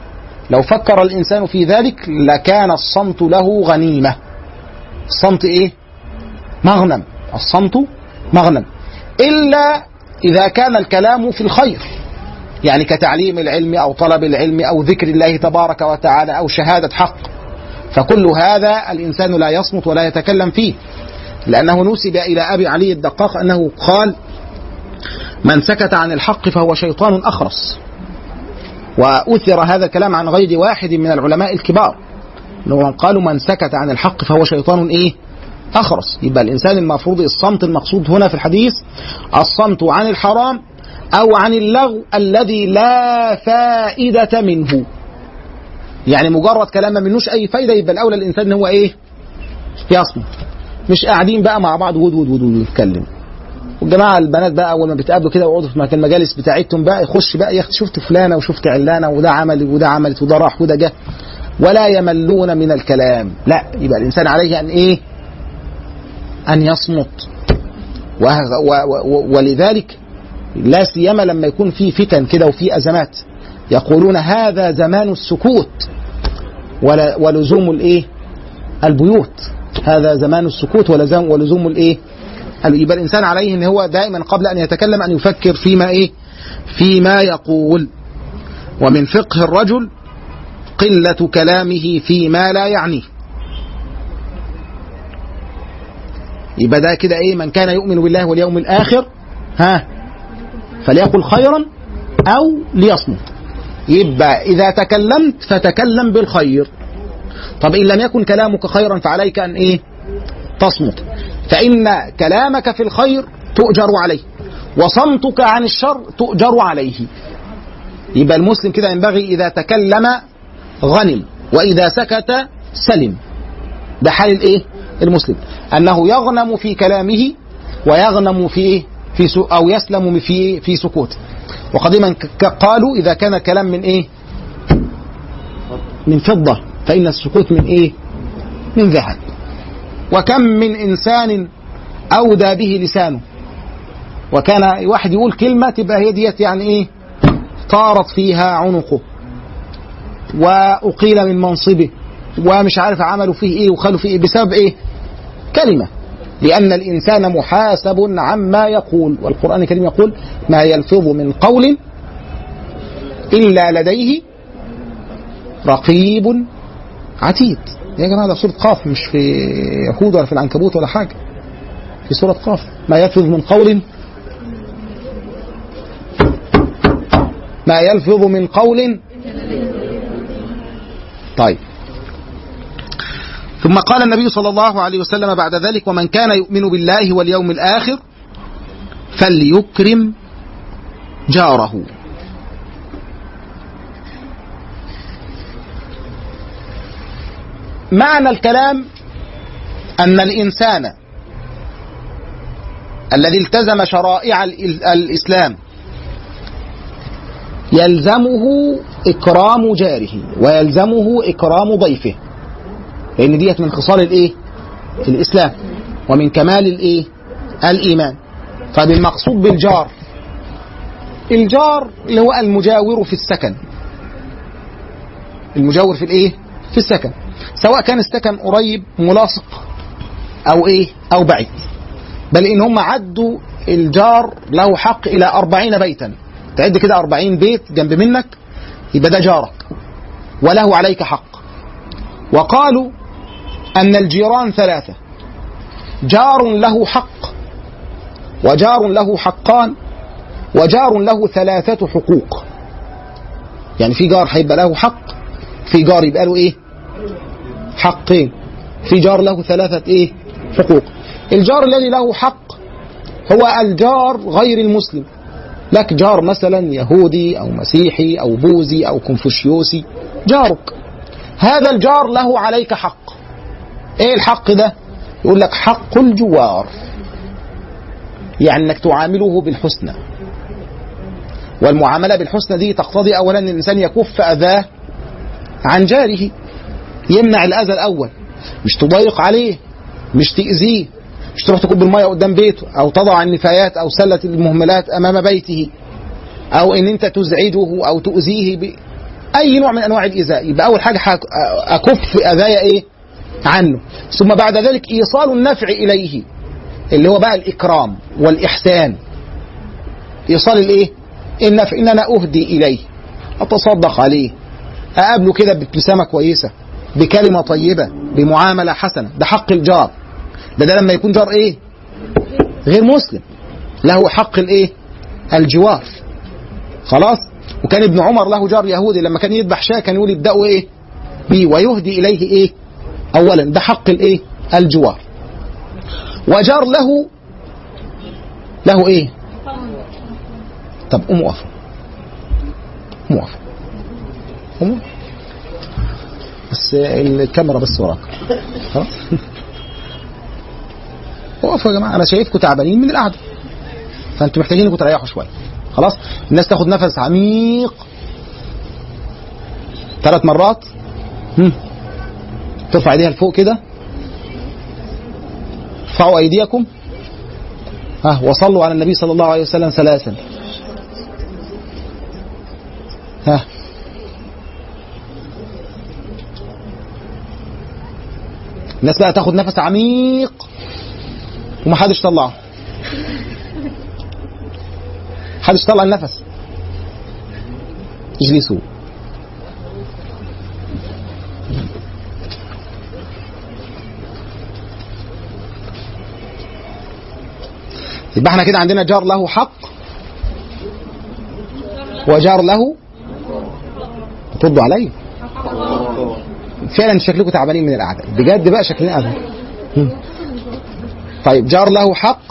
لو فكر الإنسان في ذلك لكان الصمت له غنيمة الصمت إيه مغنم الصمت مغنم إلا إذا كان الكلام في الخير يعني كتعليم العلم أو طلب العلم أو ذكر الله تبارك وتعالى أو شهادة حق فكل هذا الإنسان لا يصمت ولا يتكلم فيه لأنه نسب إلى أبي علي الدقاق أنه قال من سكت عن الحق فهو شيطان أخرس وأثر هذا الكلام عن غير واحد من العلماء الكبار أنهم قالوا من سكت عن الحق فهو شيطان إيه أخرس يبقى الإنسان المفروض الصمت المقصود هنا في الحديث الصمت عن الحرام أو عن اللغو الذي لا فائدة منه يعني مجرد كلام ما منوش أي فايدة يبقى الأولى الإنسان إن هو إيه يصمت مش قاعدين بقى مع بعض ود ود ود ود يتكلم والجماعه البنات بقى اول ما بيتقابلوا كده ويقعدوا في مكان المجالس بتاعتهم بقى يخش بقى يا اختي شفت فلانه وشفت علانه وده عمل وده عملت وده راح وده جه ولا يملون من الكلام لا يبقى الانسان عليه ان ايه ان يصمت وه- و- و- ولذلك لا سيما لما يكون في فتن كده وفي ازمات يقولون هذا زمان السكوت ولا ولزوم الايه البيوت هذا زمان السكوت ولزوم ولزوم الايه قال يبقى الانسان عليه ان هو دائما قبل ان يتكلم ان يفكر فيما ايه فيما يقول ومن فقه الرجل قلة كلامه فيما لا يعنيه يبقى ده كده ايه من كان يؤمن بالله واليوم الاخر ها فليقل خيرا او ليصمت يبقى اذا تكلمت فتكلم بالخير طب ان لم يكن كلامك خيرا فعليك ان ايه تصمت فإن كلامك في الخير تؤجر عليه وصمتك عن الشر تؤجر عليه يبقى المسلم كده ينبغي إذا تكلم غنم وإذا سكت سلم ده حال الإيه المسلم أنه يغنم في كلامه ويغنم في إيه في سو أو يسلم في إيه في سكوته وقديما ك- قالوا إذا كان الكلام من إيه من فضة فإن السكوت من إيه من ذهب وكم من إنسان أودى به لسانه وكان واحد يقول كلمة تبقى هي ديت يعني إيه طارت فيها عنقه وأقيل من منصبه ومش عارف عملوا فيه إيه وخلوا فيه إيه بسبب إيه كلمة لأن الإنسان محاسب عما يقول والقرآن الكريم يقول ما يلفظ من قول إلا لديه رقيب عتيد يا جماعة ده سورة قاف مش في يهود ولا في العنكبوت ولا حاجة في سورة قاف ما يلفظ من قول ما يلفظ من قول طيب ثم قال النبي صلى الله عليه وسلم بعد ذلك ومن كان يؤمن بالله واليوم الآخر فليكرم جاره معنى الكلام أن الإنسان الذي التزم شرائع ال- الإسلام يلزمه إكرام جاره ويلزمه إكرام ضيفه لأن ديت من خصال الإيه؟ الإسلام ومن كمال الإيه؟ الإيمان طيب المقصود بالجار الجار اللي هو المجاور في السكن المجاور في الإيه؟ في السكن سواء كان السكن قريب ملاصق أو إيه؟ أو بعيد بل إن هم عدوا الجار له حق إلى أربعين بيتا تعد كده أربعين بيت جنب منك يبقى ده جارك وله عليك حق وقالوا أن الجيران ثلاثة جار له حق وجار له حقان وجار له ثلاثة حقوق يعني في جار هيبقى له حق في جار يبقى له ايه حقين في جار له ثلاثة ايه حقوق الجار الذي له حق هو الجار غير المسلم لك جار مثلا يهودي او مسيحي او بوذي او كونفوشيوسي جارك هذا الجار له عليك حق ايه الحق ده يقول لك حق الجوار يعني انك تعامله بالحسنى والمعامله بالحسنى دي تقتضي اولا ان الانسان يكف اذاه عن جاره يمنع الاذى الاول مش تضايق عليه مش تاذيه مش تروح تكب الميه قدام بيته او تضع النفايات او سله المهملات امام بيته او ان انت تزعجه او تؤذيه ب... اي نوع من انواع الايذاء يبقى اول حاجه حك- اكف اذايا ايه عنه ثم بعد ذلك ايصال النفع اليه اللي هو بقى الاكرام والاحسان ايصال الايه النفع ان انا اهدي اليه اتصدق عليه اقابله كده بابتسامه كويسه بكلمه طيبه بمعامله حسنه ده حق الجار ده ده لما يكون جار ايه غير مسلم له حق الايه الجوار خلاص وكان ابن عمر له جار يهودي لما كان يذبح شاة كان يقول ابدأوا ايه بيه ويهدي اليه ايه اولا ده حق الايه الجوار وجار له له ايه طب قوموا وقفوا قوموا وقفوا قوموا بس الكاميرا بس وراك خلاص وقفوا يا جماعه انا شايفكم تعبانين من القعده فانتوا محتاجين انكم تريحوا شويه خلاص الناس تاخد نفس عميق ثلاث مرات هم. ترفع ايديها لفوق كده ارفعوا ايديكم ها وصلوا على النبي صلى الله عليه وسلم ثلاثا ها الناس بقى تاخد نفس عميق ومحدش طلعه محدش طلع النفس اجلسوا يبقى احنا كده عندنا جار له حق وجار له ردوا عليا فعلا شكلكم تعبانين من القعده بجد بقى شكلنا تعبان هم. طيب جار له حق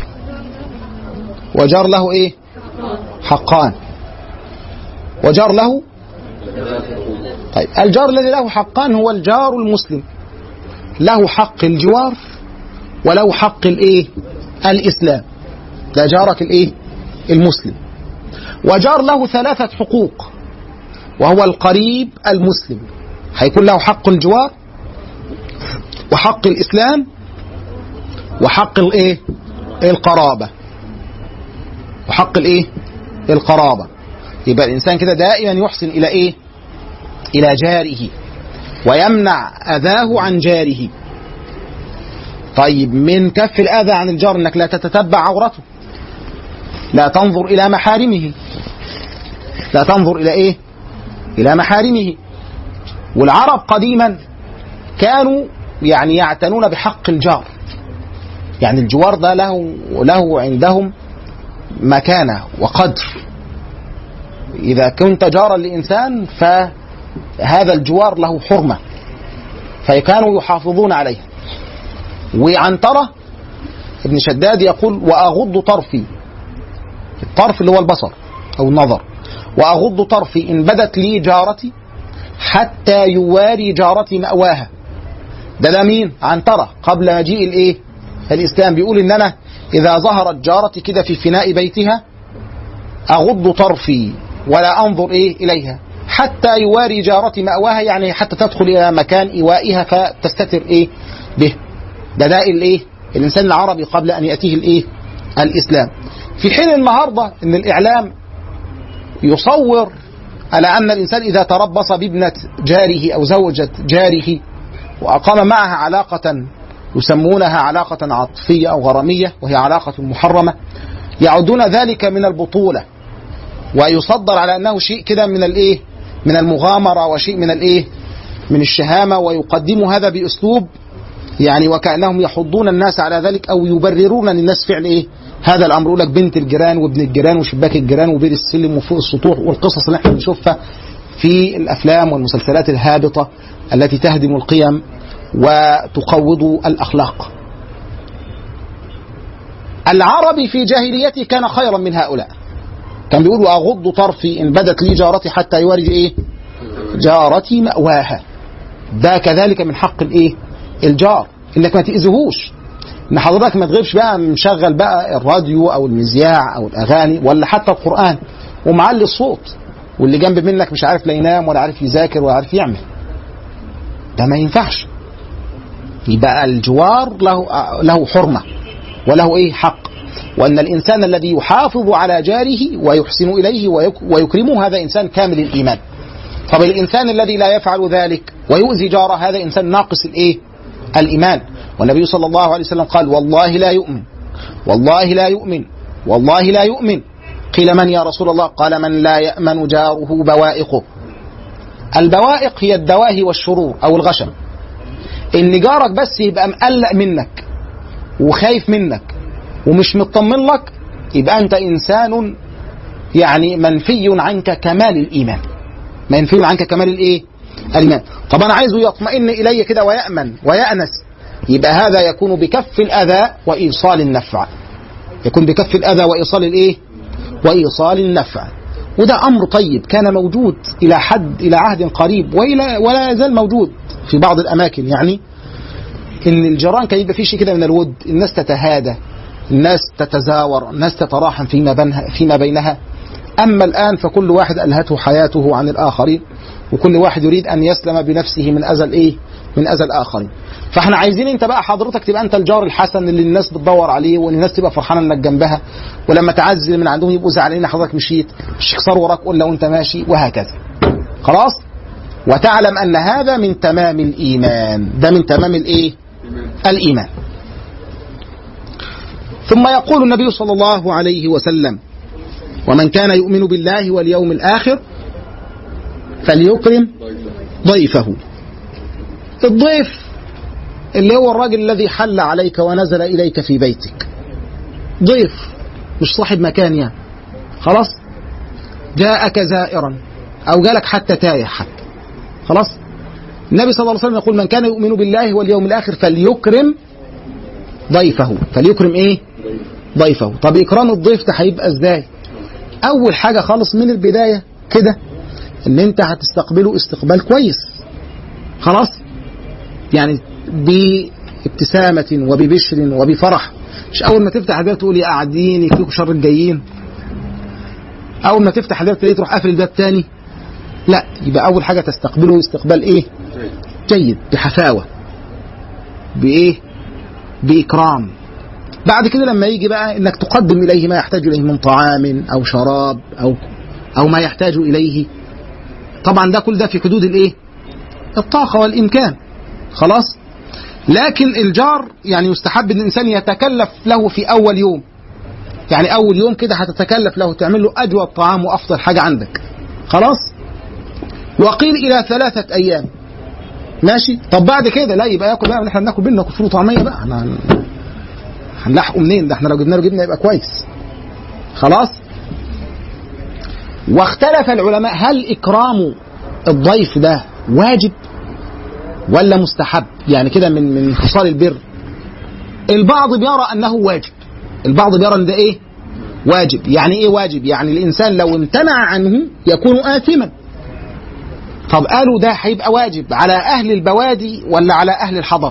وجار له ايه حقان وجار له طيب الجار الذي له حقان هو الجار المسلم له حق الجوار وله حق الايه الاسلام ده جارك الايه المسلم وجار له ثلاثة حقوق وهو القريب المسلم هيكون له حق الجوار وحق الاسلام وحق الايه القرابة وحق الايه القرابة يبقى الانسان كده دائما يحسن الى ايه الى جاره ويمنع اذاه عن جاره طيب من كف الاذى عن الجار انك لا تتتبع عورته لا تنظر الى محارمه لا تنظر الى ايه الى محارمه والعرب قديما كانوا يعني يعتنون بحق الجار يعني الجوار ده له له عندهم مكانه وقدر اذا كنت جارا لانسان فهذا الجوار له حرمه فكانوا يحافظون عليه وعنتره ابن شداد يقول واغض طرفي الطرف اللي هو البصر او النظر واغض طرفي ان بدت لي جارتي حتى يواري جارتي مأواها ده ده مين عنترة قبل مجيء الايه الاسلام بيقول ان انا اذا ظهرت جارتي كده في فناء بيتها اغض طرفي ولا انظر ايه اليها حتى يواري جارتي مأواها يعني حتى تدخل الى مكان ايوائها فتستتر ايه به ده ده الايه الانسان العربي قبل ان ياتيه الايه الاسلام في حين النهارده ان الاعلام يصور على ان الانسان اذا تربص بابنه جاره او زوجه جاره واقام معها علاقه يسمونها علاقه عاطفيه او غراميه وهي علاقه محرمه يعدون ذلك من البطوله ويصدر على انه شيء كده من الايه من المغامره وشيء من الايه من الشهامه ويقدموا هذا باسلوب يعني وكانهم يحضون الناس على ذلك او يبررون للناس فعل ايه هذا الامر يقول لك بنت الجيران وابن الجيران وشباك الجيران وبير السلم وفوق السطوح والقصص اللي احنا بنشوفها في الافلام والمسلسلات الهابطه التي تهدم القيم وتقوض الاخلاق. العربي في جاهليته كان خيرا من هؤلاء. كان بيقول واغض طرفي ان بدت لي جارتي حتى يورد ايه؟ جارتي مأواها. ده كذلك من حق الايه؟ الجار انك ما تاذيهوش ان حضرتك ما تغيبش بقى مشغل بقى الراديو او المذياع او الاغاني ولا حتى القران ومعلي الصوت واللي جنب منك مش عارف لا ينام ولا عارف يذاكر ولا عارف يعمل ده ما ينفعش يبقى الجوار له له حرمه وله ايه حق وان الانسان الذي يحافظ على جاره ويحسن اليه ويكرمه هذا انسان كامل الايمان طب الانسان الذي لا يفعل ذلك ويؤذي جاره هذا انسان ناقص الايه الايمان والنبي صلى الله عليه وسلم قال والله لا يؤمن والله لا يؤمن والله لا يؤمن قيل من يا رسول الله قال من لا يأمن جاره بوائقه البوائق هي الدواهي والشرور او الغشم ان جارك بس يبقى مقلق منك وخايف منك ومش مطمن لك يبقى انت انسان يعني منفي عنك كمال الايمان منفي عنك كمال الايه الايمان طب انا عايزه يطمئن الي كده ويامن ويانس يبقى هذا يكون بكف الاذى وايصال النفع يكون بكف الاذى وايصال الايه وايصال النفع وده امر طيب كان موجود الى حد الى عهد قريب والى ولا يزال موجود في بعض الاماكن يعني ان الجيران كان يبقى في شيء كده من الود الناس تتهادى الناس تتزاور الناس تتراحم فيما بينها فيما بينها اما الان فكل واحد الهته حياته عن الاخرين وكل واحد يريد ان يسلم بنفسه من اذى الايه من اذى الاخرين فاحنا عايزين انت بقى حضرتك تبقى انت الجار الحسن اللي الناس بتدور عليه وان الناس تبقى فرحانه انك جنبها ولما تعزل من عندهم يبقوا زعلانين إن حضرتك مشيت مش يكسروا وراك قول لو انت ماشي وهكذا خلاص وتعلم ان هذا من تمام الايمان ده من تمام الايه الايمان ثم يقول النبي صلى الله عليه وسلم ومن كان يؤمن بالله واليوم الآخر فليكرم ضيفه الضيف اللي هو الراجل الذي حل عليك ونزل إليك في بيتك ضيف مش صاحب مكان يعني خلاص جاءك زائرا أو جالك حتى تايه حتى خلاص النبي صلى الله عليه وسلم يقول من كان يؤمن بالله واليوم الآخر فليكرم ضيفه فليكرم ايه ضيفه طب اكرام الضيف ده هيبقى ازاي اول حاجه خالص من البدايه كده ان انت هتستقبله استقبال كويس خلاص يعني بابتسامة وببشر وبفرح مش أول ما تفتح الباب تقول يا قاعدين يكفيكوا شر الجايين أول ما تفتح الباب تلاقيه تروح قافل الباب تاني لا يبقى أول حاجة تستقبله استقبال إيه؟ جيد بحفاوة بإيه؟ بإكرام بعد كده لما يجي بقى انك تقدم اليه ما يحتاج اليه من طعام او شراب او او ما يحتاج اليه طبعا ده كل ده في حدود الايه الطاقه والامكان خلاص لكن الجار يعني يستحب ان الانسان يتكلف له في اول يوم يعني اول يوم كده هتتكلف له تعمل له اجود طعام وافضل حاجه عندك خلاص وقيل الى ثلاثه ايام ماشي طب بعد كده لا يبقى ياكل بقى احنا بناكل بينا ناكل فول وطعميه بقى احنا هنلحقه منين ده احنا لو جبنا له جبنه يبقى كويس خلاص واختلف العلماء هل اكرام الضيف ده واجب ولا مستحب يعني كده من من خصال البر البعض بيرى انه واجب البعض بيرى ان ده ايه واجب يعني ايه واجب يعني الانسان لو امتنع عنه يكون آثما طب قالوا ده هيبقى واجب على اهل البوادي ولا على اهل الحضر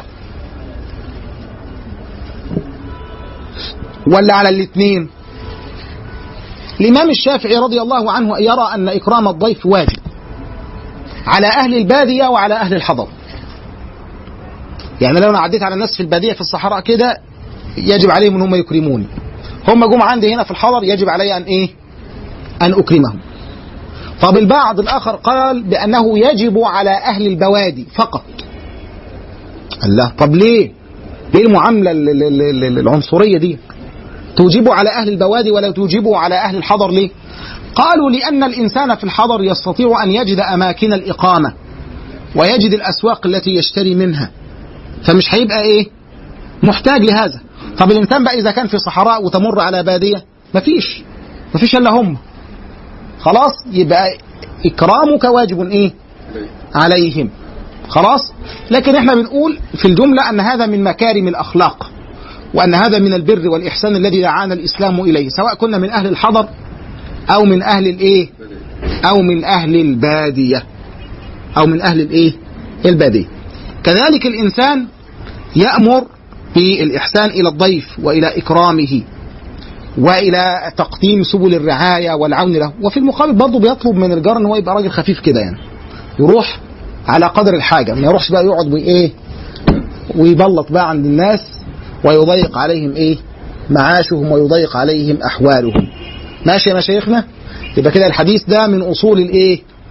ولا على الاثنين الامام الشافعي رضي الله عنه يرى ان اكرام الضيف واجب على اهل الباديه وعلى اهل الحضر يعني لو انا عديت على الناس في الباديه في الصحراء كده يجب عليهم ان هم يكرموني هم جم عندي هنا في الحضر يجب علي ان ايه ان اكرمهم طب البعض الاخر قال بانه يجب على اهل البوادي فقط الله طب ليه ليه المعامله ال- ال- ال- العنصريه دي توجبه على اهل البوادي ولا توجبه على اهل الحضر ليه قالوا لان الانسان في الحضر يستطيع ان يجد اماكن الاقامه ويجد الاسواق التي يشتري منها فمش هيبقى ايه محتاج لهذا طب الانسان بقى اذا كان في صحراء وتمر على باديه مفيش مفيش الا هم خلاص يبقى اكرامك واجب ايه عليهم خلاص لكن احنا بنقول في الجمله ان هذا من مكارم الاخلاق وان هذا من البر والاحسان الذي دعانا الاسلام اليه سواء كنا من اهل الحضر او من اهل الايه او من اهل الباديه او من اهل الايه الباديه كذلك الانسان يامر بالاحسان الى الضيف والى اكرامه والى تقديم سبل الرعايه والعون له وفي المقابل برضه بيطلب من الجار ان هو يبقى راجل خفيف كده يعني يروح على قدر الحاجه ما يروحش بقى يقعد وايه ويبلط بقى عند الناس ويضيق عليهم ايه معاشهم ويضيق عليهم احوالهم ماشي يا مشايخنا يبقى كده الحديث ده من اصول الايه لا ده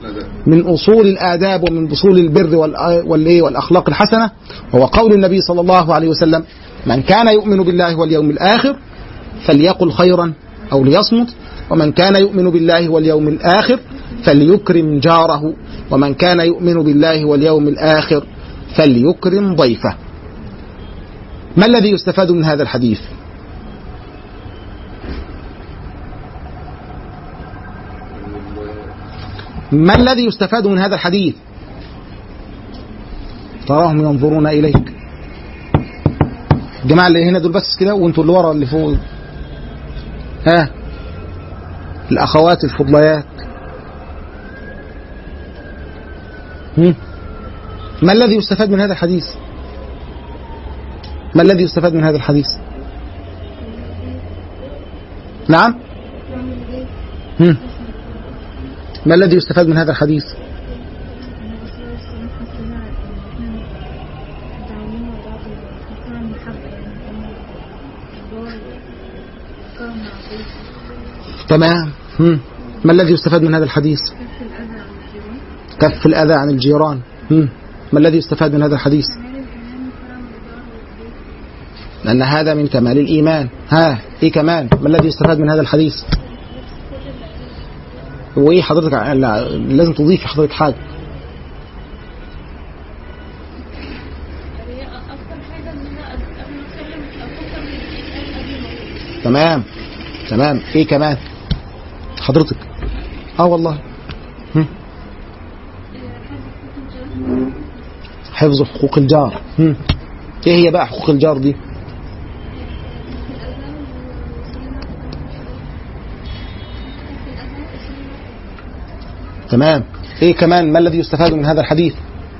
من أصول الآداب ومن أصول البر والآ- والإيه والأخلاق الحسنة هو قول النبي صلى الله عليه وسلم من كان يؤمن بالله واليوم الآخر فليقل خيرا أو ليصمت ومن كان يؤمن بالله واليوم الآخر فليكرم جاره ومن كان يؤمن بالله واليوم الآخر فليكرم ضيفه ما الذي يستفاد من هذا الحديث ما الذي يستفاد من هذا الحديث تراهم ينظرون إليك الجماعة اللي هنا دول بس كده وانتوا اللي ورا اللي فوق ها الأخوات الفضليات هم؟ ما الذي يستفاد من هذا الحديث ما الذي يستفاد من هذا الحديث نعم هم؟ ما الذي يستفاد من هذا الحديث تمام هم. ما الذي يستفاد من هذا الحديث كف الأذى عن الجيران هم. ما الذي يستفاد من هذا الحديث لأن هذا من كمال الإيمان ها إيه كمان ما الذي يستفاد من هذا الحديث وإيه حضرتك لا لازم تضيف حضرتك حاجة هي اكتر حاجه ان انا قبل ما اتكلم افكر من الاشياء القديمه تمام تمام إيه كمان حضرتك اه والله هم. حفظ حقوق الجار هم. ايه هي بقى حقوق الجار دي تمام ايه كمان ما الذي يستفاد من هذا الحديث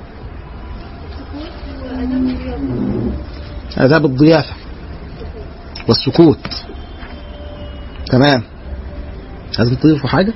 آداب الضيافة والسكوت تمام لازم تضيفوا حاجة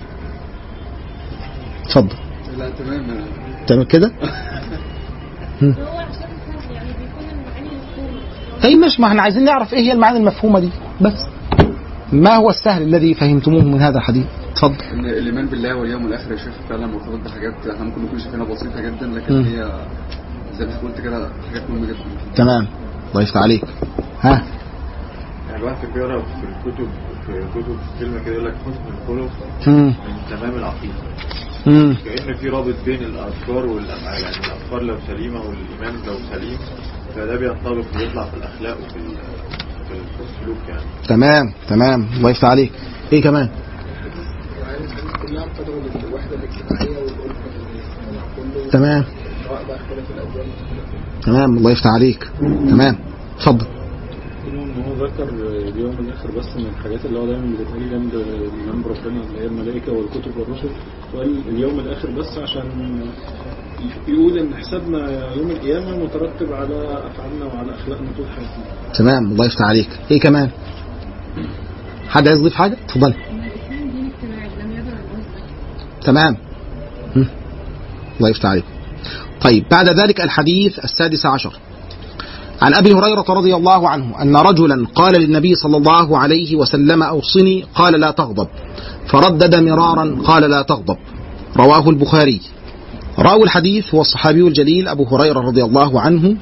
اتفضل لا تمام تعمل كده هو عشان سهل يعني بيكون المعاني مفهومه اي مش ما احنا عايزين نعرف ايه هي المعاني المفهومة دي بس ما هو السهل الذي فهمتموه من هذا الحديث اتفضل ان الايمان بالله واليوم الاخر يا شيخ فعلا مرتبط بحاجات احنا ممكن نكون شايفينها بسيطه جدا لكن مم. هي زي ما أنت قلت كده حاجات مهمه جدا تمام الله يفتح عليك ها يعني الواحد كان بيقرا في الكتب في كتب كلمه كده يقول لك حسن الخلق مم. من تمام العقيده مم. كأن في رابط بين الأفكار والأفعال يعني الأفكار لو سليمة والإيمان لو سليم فده بينطبق ويطلع في الأخلاق وفي ال- في السلوك يعني تمام تمام الله يفتح عليك ايه كمان كلها بتدعو للوحدة الاجتماعية والألفة كله تمام سواء بقى اختلاف الأديان تمام الله يفتح عليك تمام اتفضل ان هو ذكر اليوم الاخر بس من الحاجات اللي هو دايما بتتقال جنب جنب ربنا اللي هي الملائكه والكتب والرسل وقال اليوم الاخر بس عشان يقول ان حسابنا يوم القيامه مترتب على افعالنا وعلى اخلاقنا طول حياتنا تمام الله يفتح عليك ايه كمان حد عايز يضيف حاجه اتفضل الإسلام دين اجتماعي لم يدع العنف تمام هم. الله يفتح عليك طيب بعد ذلك الحديث السادس عشر عن ابي هريره رضي الله عنه ان رجلا قال للنبي صلى الله عليه وسلم اوصني قال لا تغضب فردد مرارا قال لا تغضب رواه البخاري راوي الحديث هو الصحابي الجليل ابو هريره رضي الله عنه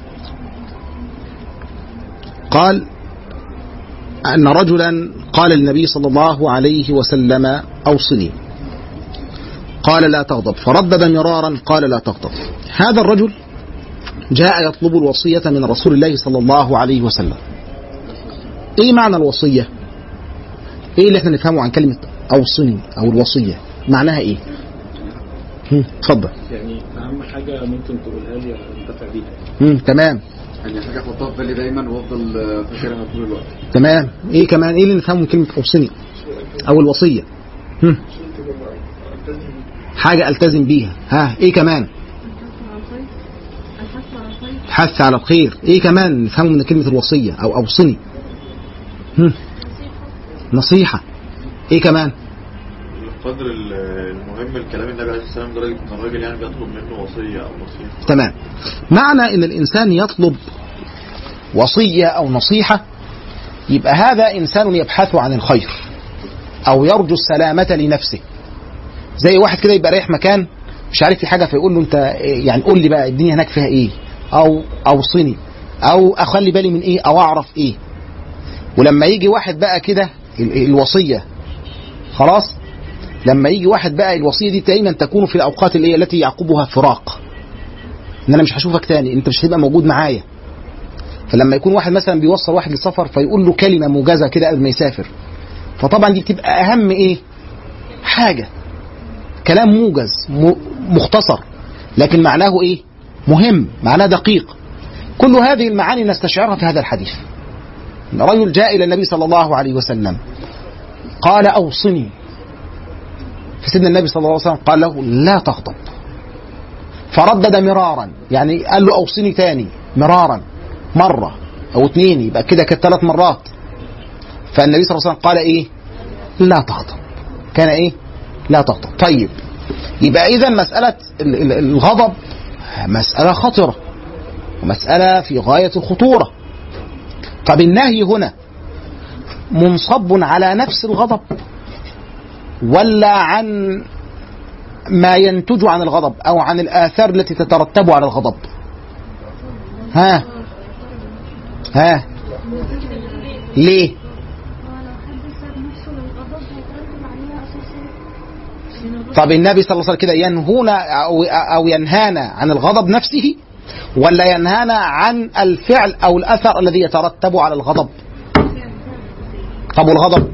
قال ان رجلا قال للنبي صلى الله عليه وسلم اوصني قال لا تغضب فردد مرارا قال لا تغضب هذا الرجل جاء يطلب الوصية من رسول الله صلى الله عليه وسلم ايه معنى الوصية ايه اللي احنا نفهمه عن كلمة اوصني او الوصية معناها ايه هم، اتفضل يعني اهم حاجه ممكن تقولها لي انتفع بيها هم، تمام يعني حاجه احطها في بالي دايما وافضل آه، فاكرها طول الوقت تمام ايه كمان ايه اللي نفهمه من كلمة اوصني او الوصية هم، حاجة التزم بيها ها ايه كمان الحث على الخير الحث على الخير الحث على الخير ايه كمان نفهمه من كلمة الوصية او اوصني هم، نصيحة ايه كمان القدر ال- المهم الكلام النبي عليه الصلاة والسلام لدرجة إن الراجل يعني بيطلب منه وصية أو نصيحة تمام معنى ان الانسان يطلب وصية او نصيحة يبقى هذا انسان يبحث عن الخير او يرجو السلامة لنفسه زي واحد كده يبقى رايح مكان مش عارف في حاجه فيقول له انت إيه، يعني قول لي بقى الدنيا هناك فيها ايه او اوصني او اخلي بالي من ايه او اعرف ايه ولما يجي واحد بقى كده ال- الوصيه خلاص لما يجي واحد بقى الوصيه دي دايما تكون في الاوقات اللي هي التي يعقبها فراق ان انا مش هشوفك تاني انت مش هتبقى موجود معايا فلما يكون واحد مثلا بيوصل واحد للسفر فيقول له كلمه موجزه كده قبل ما يسافر فطبعا دي بتبقى اهم ايه حاجه كلام موجز م- مختصر لكن معناه ايه مهم معناه دقيق كل هذه المعاني نستشعرها في هذا الحديث رجل جاء الى النبي صلى الله عليه وسلم قال اوصني فسيدنا النبي صلى الله عليه وسلم قال له لا تغضب فردد مرارا يعني قال له اوصني تاني مرارا مره او اتنين يبقى كده كانت ثلاث مرات فالنبي صلى الله عليه وسلم قال ايه لا تغضب كان ايه لا تغضب طيب يبقى اذا مساله ال- ال- الغضب مساله خطره ومساله في غايه الخطوره طب النهي هنا منصب على نفس الغضب ولا عن ما ينتج عن الغضب او عن الاثار التي تترتب على الغضب ها ها ليه هو لو حد ساب نفسه للغضب هيترتب عليها اساسا طب النبي صلى الله عليه وسلم كده ينهونا او او ينهانا عن الغضب نفسه ولا ينهانا عن الفعل او الاثر الذي يترتب على الغضب طب والغضب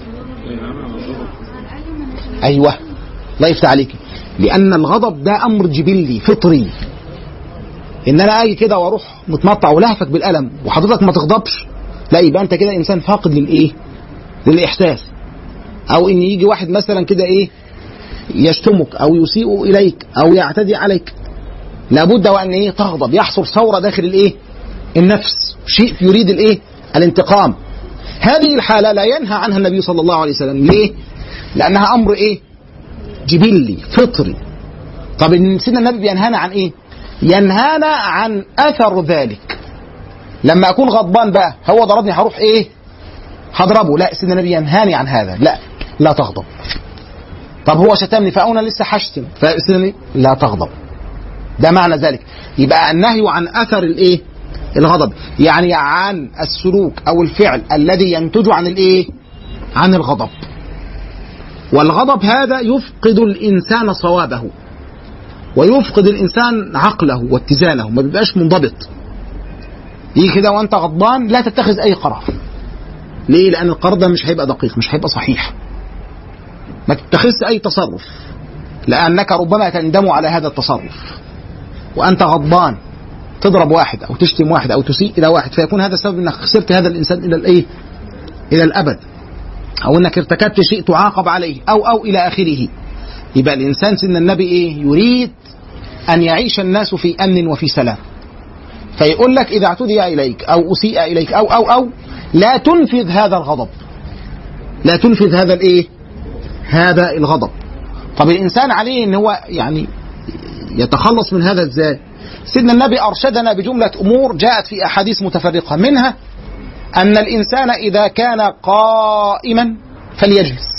ايوه الله يفتح عليك لان الغضب ده امر جبلي فطري ان انا اجي كده واروح متمطع ولهفك بالقلم وحضرتك ما تغضبش لا يبقى انت كده انسان فاقد للايه للاحساس او ان يجي واحد مثلا كده ايه يشتمك او يسيء اليك او يعتدي عليك لابد وان ايه تغضب يحصل ثوره داخل الايه النفس شيء يريد الايه الانتقام هذه الحاله لا ينهى عنها النبي صلى الله عليه وسلم ليه لانها امر ايه جبلي فطري طب إن سيدنا النبي بينهانا عن ايه ينهانا عن اثر ذلك لما اكون غضبان بقى هو ضربني هروح ايه هضربه لا سيدنا النبي ينهاني عن هذا لا لا تغضب طب هو شتمني فانا لسه هشتم فسيدنا النبي لا تغضب ده معنى ذلك يبقى النهي عن اثر الايه الغضب يعني عن السلوك او الفعل الذي ينتج عن الايه عن الغضب والغضب هذا يفقد الانسان صوابه ويفقد الانسان عقله واتزانه ما بيبقاش منضبط يجي كده وانت غضبان لا تتخذ اي قرار ليه لان القرار ده مش هيبقى دقيق مش هيبقى صحيح ما تتخذش اي تصرف لانك ربما تندم على هذا التصرف وانت غضبان تضرب واحد او تشتم واحد او تسيء الى واحد فيكون هذا سبب انك خسرت هذا الانسان الى الايه الى الابد او انك ارتكبت شيء تعاقب عليه او او الى اخره يبقى الانسان سن النبي ايه يريد ان يعيش الناس في امن وفي سلام فيقول لك اذا اعتدي اليك او اسيء اليك او او او لا تنفذ هذا الغضب لا تنفذ هذا الايه هذا الغضب طب الانسان عليه ان هو يعني يتخلص من هذا ازاي سيدنا النبي ارشدنا بجمله امور جاءت في احاديث متفرقه منها ان الانسان اذا كان قائما فليجلس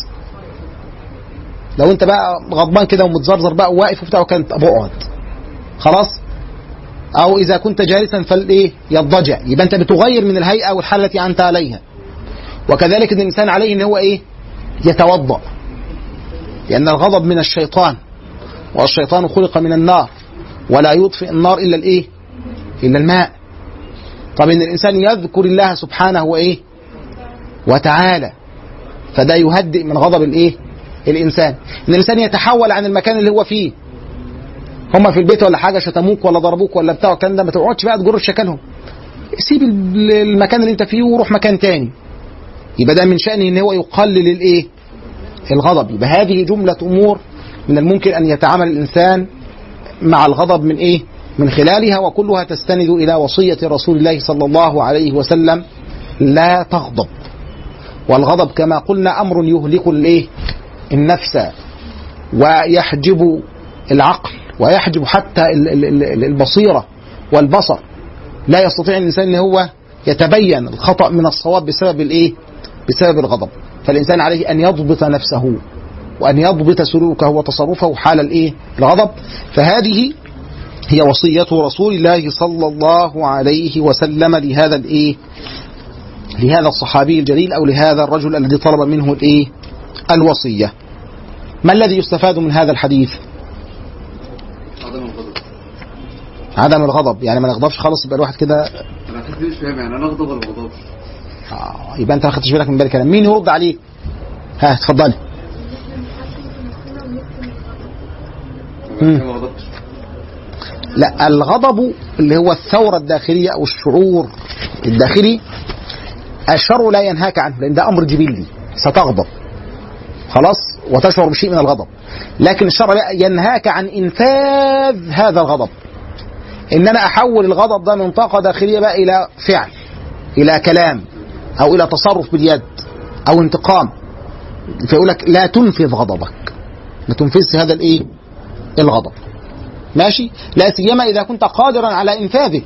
لو انت بقى غضبان كده ومتزرزر بقى وواقف وبتاع كانت اقعد خلاص او اذا كنت جالسا فالايه يضجع يبقى انت بتغير من الهيئه والحاله التي انت عليها وكذلك ان الانسان عليه ان هو ايه يتوضا لان الغضب من الشيطان والشيطان خلق من النار ولا يطفئ النار الا الايه الا الماء طب ان الانسان يذكر الله سبحانه وايه وتعالى فده يهدئ من غضب الايه الانسان ان الانسان يتحول عن المكان اللي هو فيه هما في البيت ولا حاجه شتموك ولا ضربوك ولا بتاع الكلام ده ما تقعدش بقى تجر شكلهم سيب ال- المكان اللي انت فيه وروح مكان تاني يبقى ده من شأنه ان هو يقلل الايه الغضب يبقى هذه جملة امور من الممكن ان يتعامل الانسان مع الغضب من ايه من خلالها وكلها تستند الى وصية رسول الله صلى الله عليه وسلم لا تغضب والغضب كما قلنا امر يهلك الايه النفس ويحجب العقل ويحجب حتى ال- ال- ال- البصيرة والبصر لا يستطيع الانسان ان هو يتبين الخطأ من الصواب بسبب الايه بسبب الغضب فالانسان عليه ان يضبط نفسه وأن يضبط سلوكه وتصرفه حال الإيه الغضب فهذه هي وصية رسول الله صلى الله عليه وسلم لهذا الإيه لهذا الصحابي الجليل أو لهذا الرجل الذي طلب منه الإيه الوصية ما الذي يستفاد من هذا الحديث عدم الغضب عدم الغضب يعني ما نغضبش خالص يبقى الواحد كده انا حاسس مش فاهم يعني انا اغضب ولا ما اغضبش آه يبقى انت ما خدتش بالك من بالك كلام مين يرد عليه ها اتفضلي مم. ما غضبتش لا الغضب اللي هو الثورة الداخلية أو الشعور الداخلي الشر لا ينهاك عنه لأن ده أمر جبلي ستغضب خلاص وتشعر بشيء من الغضب لكن الشر لا ينهاك عن إنفاذ هذا الغضب إن أنا أحول الغضب ده من طاقة داخلية بقى إلى فعل إلى كلام أو إلى تصرف باليد أو انتقام فيقول لك لا تنفذ غضبك ما تنفذش هذا الإيه الغضب ماشي لا سيما اذا كنت قادرا على انفاذه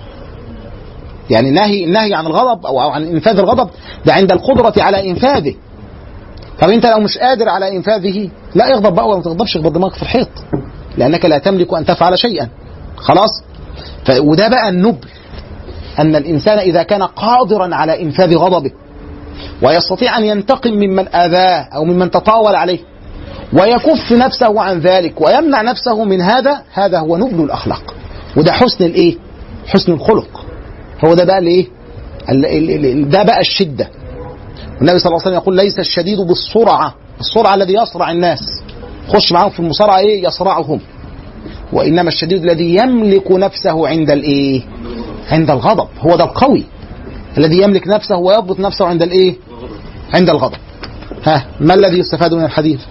يعني النهي النهي عن الغضب او أو عن انفاذ الغضب ده عند القدره على انفاذه طب انت لو مش قادر على انفاذه لا اغضب بقى وما تغضبش اغضب دماغك في الحيط لانك لا تملك ان تفعل شيئا خلاص ف... وده بقى النبل ان الانسان اذا كان قادرا على انفاذ غضبه ويستطيع ان ينتقم ممن اذاه او ممن تطاول عليه ويكف نفسه عن ذلك ويمنع نفسه من هذا هذا هو نبل الاخلاق وده حسن الايه حسن الخلق هو ده بقى الايه ال- ال- ال- ده بقى الشده والنبي صلى الله عليه وسلم يقول ليس الشديد بالسرعه السرعه الذي يصرع الناس خش معاهم في المصارعه ايه يصرعهم وانما الشديد الذي يملك نفسه عند الايه عند الغضب هو ده القوي الذي يملك نفسه ويضبط نفسه عند الايه عند الغضب ها ما الذي يستفاد من الحديث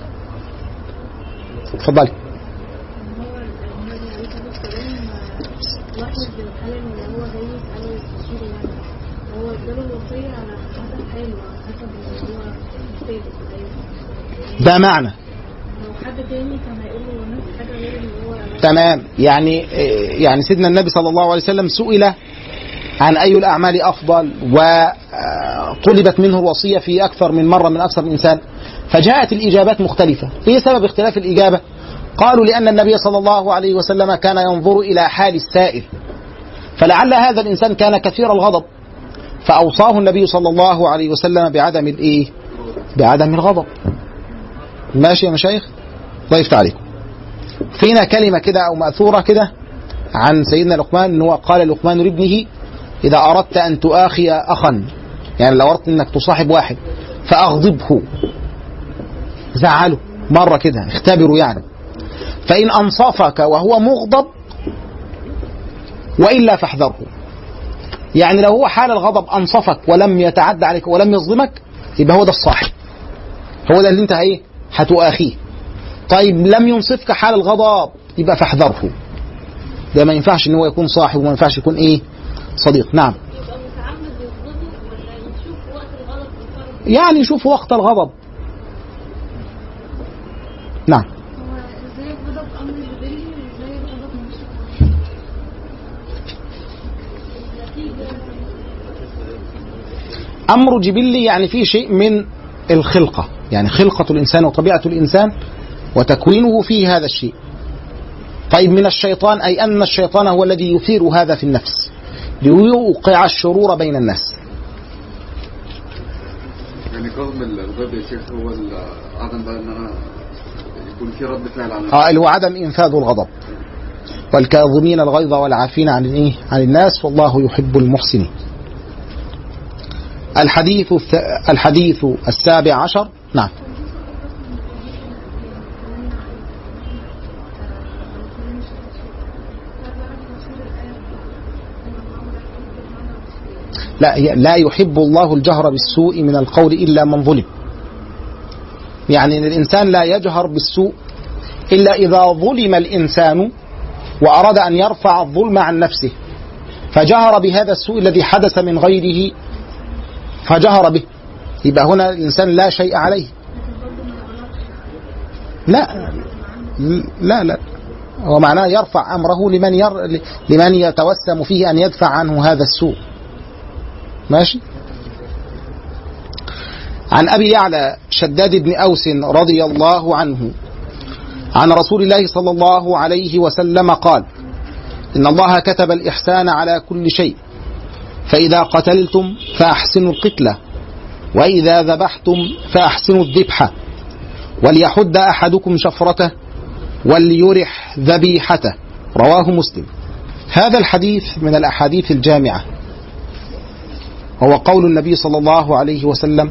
اتفضلي هو النبي عليه الصلاة والسلام واحد بالحالة اللي هو جاي يسأله يستشيره يعني هو اداله الوصية على حسب حاله على حسب اللي هو محتاجه أيوة. ده معنى لو حد تاني كان هيقول له نفس حاجة غير اللي هو تمام يعني يعني سيدنا النبي صلى الله عليه وسلم سئل عن أي الأعمال أفضل وطلبت منه الوصية في أكثر من مرة من أكثر من إنسان فجاءت الإجابات مختلفة إيه سبب اختلاف الإجابة قالوا لأن النبي صلى الله عليه وسلم كان ينظر إلى حال السائل فلعل هذا الإنسان كان كثير الغضب فأوصاه النبي صلى الله عليه وسلم بعدم الإيه بعدم الغضب ماشي يا مشايخ الله يفتح عليكم فينا كلمة كده أو مأثورة كده عن سيدنا لقمان أنه قال لقمان لابنه إذا أردت أن تؤاخي أخا يعني لو أردت أنك تصاحب واحد فأغضبه زعله مرة كده اختبره يعني فإن أنصفك وهو مغضب وإلا فاحذره يعني لو هو حال الغضب أنصفك ولم يتعدى عليك ولم يظلمك يبقى هو ده الصاحب هو ده اللي انت ايه هتؤاخيه طيب لم ينصفك حال الغضب يبقى فاحذره ده ما ينفعش ان هو يكون صاحب وما ينفعش يكون ايه صديق نعم يبقى متعمد يغضبه ولا يشوف وقت الغلط ويتصرف يعني شوف وقت الغضب نعم هو ازاي الغضب امر جبلي وازاي الغضب مش امر جبلي يعني فيه شيء من الخلقه يعني خلقه الانسان وطبيعه الانسان وتكوينه فيه هذا الشيء طيب من الشيطان اي ان الشيطان هو الذي يثير هذا في النفس ليوقع الشرور بين الناس يعني كظم الغضب يا شيخ هو ال- عدم بقى ان انا يكون في رد فعل على اه اللي هو عدم انفاذ الغضب والكاظمين الغيظ والعافين عن الايه عن الناس والله يحب المحسنين الحديث الث- الحديث السابع عشر نعم لا هي- لا يحب الله الجهر بالسوء من القول الا من ظلم يعني ان الانسان لا يجهر بالسوء الا اذا ظلم الانسان واراد ان يرفع الظلم عن نفسه فجهر بهذا السوء الذي حدث من غيره فجهر به يبقى هنا الانسان لا شيء عليه لا لا لا هو معناه يرفع امره لمن ير لمن يتوسم فيه ان يدفع عنه هذا السوء ماشي عن أبي يعلى شداد بن أوس رضي الله عنه عن رسول الله صلى الله عليه وسلم قال إن الله كتب الإحسان على كل شيء فإذا قتلتم فأحسنوا القتلة وإذا ذبحتم فأحسنوا الذبحة وليحد أحدكم شفرته وليرح ذبيحته رواه مسلم هذا الحديث من الأحاديث الجامعة وهو قول النبي صلى الله عليه وسلم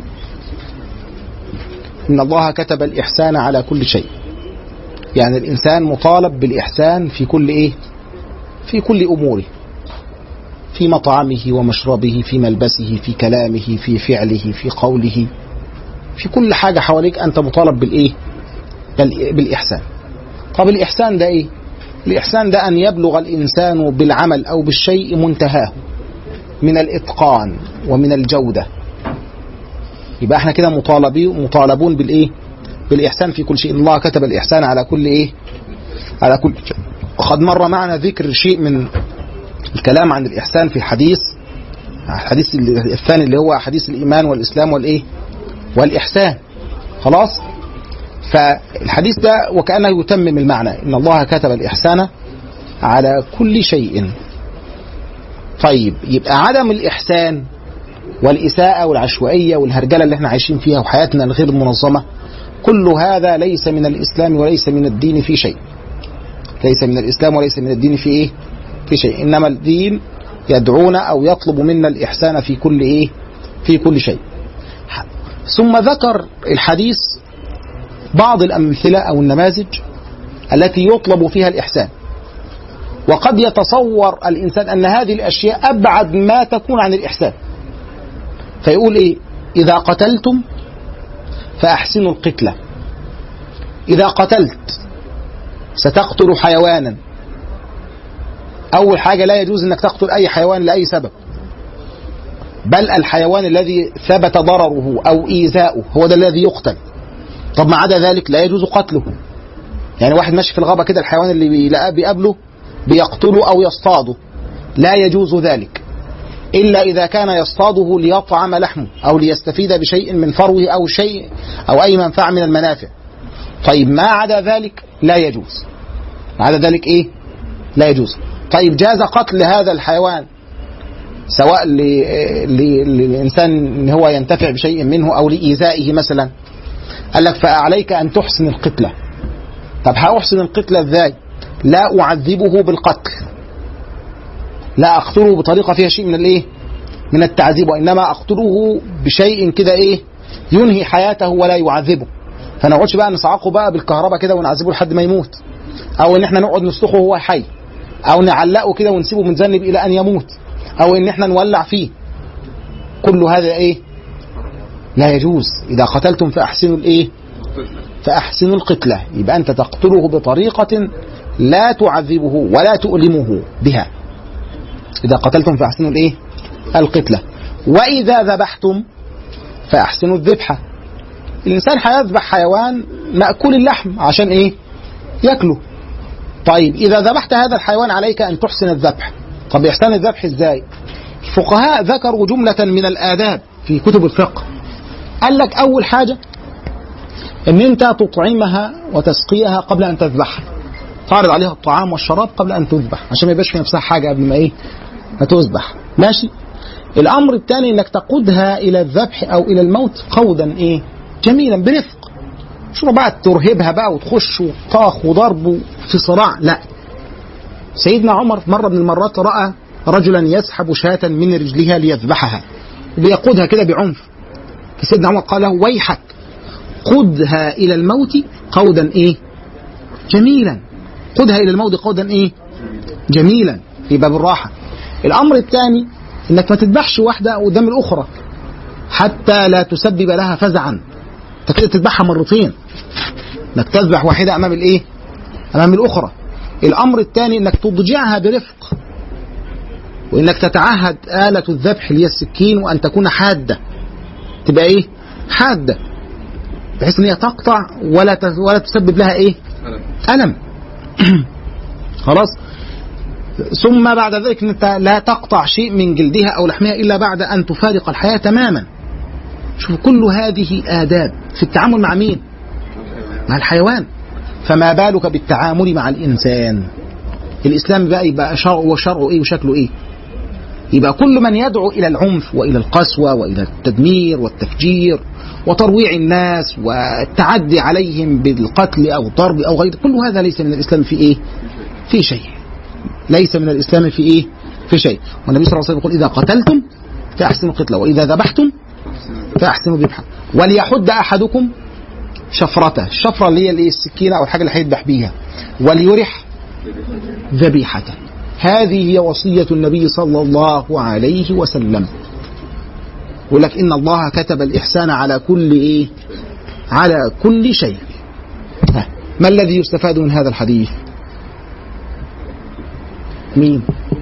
إن الله كتب الإحسان على كل شيء يعني الإنسان مطالب بالإحسان في كل إيه في كل أموره في مطعمه ومشربه في ملبسه في كلامه في فعله في قوله في كل حاجة حواليك أنت مطالب بالإيه بال- بالإحسان طب الإحسان ده إيه الإحسان ده أن يبلغ الإنسان بالعمل أو بالشيء منتهاه من الإتقان ومن الجودة يبقى احنا كده مطالبين مطالبون بالإيه بالإحسان في كل شيء إن الله كتب الإحسان على كل إيه على كل شيء وقد مر معنا ذكر شيء من الكلام عن الإحسان في الحديث الحديث الثاني اللي هو حديث الإيمان والإسلام والإيه والإحسان خلاص فالحديث ده وكأنه يتمم المعنى إن الله كتب الإحسان على كل شيء طيب يبقى عدم الإحسان والإساءة والعشوائية والهرجلة اللي احنا عايشين فيها وحياتنا الغير منظمة كل هذا ليس من الإسلام وليس من الدين في شيء ليس من الإسلام وليس من الدين في إيه في شيء إنما الدين يدعونا أو يطلب منا الإحسان في كل إيه في كل شيء ثم ذكر الحديث بعض الأمثلة أو النماذج التي يطلب فيها الإحسان وقد يتصور الإنسان أن هذه الأشياء أبعد ما تكون عن الإحسان فيقول إيه إذا قتلتم فأحسنوا القتلة إذا قتلت ستقتل حيوانا أول حاجة لا يجوز أنك تقتل أي حيوان لأي سبب بل الحيوان الذي ثبت ضرره أو إيذاؤه هو ده الذي يقتل طب ما عدا ذلك لا يجوز قتله يعني واحد ماشي في الغابة كده الحيوان اللي بيلاقيه بيقابله بيقتله أو يصطاده لا يجوز ذلك إلا إذا كان يصطاده ليطعم لحمه أو ليستفيد بشيء من فروه أو شيء أو أي منفعة من المنافع طيب ما عدا ذلك لا يجوز ما عدا ذلك إيه لا يجوز طيب جاز قتل هذا الحيوان سواء ل- ل- للإنسان إن هو ينتفع بشيء منه أو لإيذائه مثلا قال لك فعليك أن تحسن القتلة طب هأحسن القتلة إزاي لا أعذبه بالقتل لا أقتله بطريقة فيها شيء من الإيه من التعذيب وإنما أقتله بشيء كده إيه ينهي حياته ولا يعذبه فما نقعدش بقى نصعقه بقى بالكهرباء كده ونعذبه لحد ما يموت أو إن إحنا نقعد نسلخه وهو حي أو نعلقه كده ونسيبه متذنب إلى أن يموت أو إن إحنا نولع فيه كل هذا إيه لا يجوز إذا قتلتم فأحسنوا الإيه فأحسنوا القتلة يبقى أنت تقتله بطريقة لا تعذبه ولا تؤلمه بها إذا قتلتم فأحسنوا الإيه القتلة وإذا ذبحتم فأحسنوا الذبحة الإنسان هيذبح حيوان مأكول اللحم عشان إيه ياكله طيب إذا ذبحت هذا الحيوان عليك أن تحسن الذبح طب إحسان الذبح إزاي الفقهاء ذكروا جملة من الآداب في كتب الفقه قال لك أول حاجة ان انت تطعمها وتسقيها قبل ان تذبحها تعرض عليها الطعام والشراب قبل ان تذبح عشان ما يبقاش في نفسها حاجه قبل ما ايه ما تذبح ماشي الامر الثاني انك تقودها الى الذبح او الى الموت قودا ايه جميلا برفق مش بقى ترهبها بقى وتخش وطاخ وضرب في صراع لا سيدنا عمر مرة من المرات رأى رجلا يسحب شاة من رجلها ليذبحها وبيقودها كده بعنف فسيدنا عمر قال له ويحك قدها إلى الموت قودا إيه جميلا قدها إلى الموت قودا إيه جميلا يبقى بالراحة الأمر الثاني إنك ما تذبحش واحدة قدام الأخرى حتى لا تسبب لها فزعا أنت كده تذبحها مرتين إنك تذبح واحدة أمام الإيه أمام الأخرى الأمر الثاني إنك تضجعها برفق وإنك تتعهد آلة الذبح اللي هي السكين وأن تكون حادة تبقى إيه حادة بحيث ان هي تقطع ولا ت- ولا تسبب لها ايه؟ الم خلاص ثم بعد ذلك انت لا تقطع شيء من جلدها او لحمها الا بعد ان تفارق الحياه تماما شوف كل هذه آداب في التعامل مع مين مع الحيوان فما بالك بالتعامل مع الإنسان الإسلام بقى يبقى شرعه وشرعه إيه وشكله إيه يبقى كل من يدعو إلى العنف وإلى القسوة وإلى التدمير والتفجير وترويع الناس والتعدي عليهم بالقتل أو الضرب أو غيره كل هذا ليس من الإسلام في إيه في شيء ليس من الإسلام في إيه في شيء والنبي صلى الله عليه وسلم يقول إذا قتلتم فأحسنوا القتلة وإذا ذبحتم فأحسنوا الذبحة وليحد أحدكم شفرته الشفرة اللي هي الإيه؟ السكينة أو الحاجة اللي هيذبح بيها وليرح ذبيحته هذه هي وصية النبي صلى الله عليه وسلم يقول لك إن الله كتب الإحسان على كل إيه على كل شيء ها. ما الذي يستفاد من هذا الحديث مين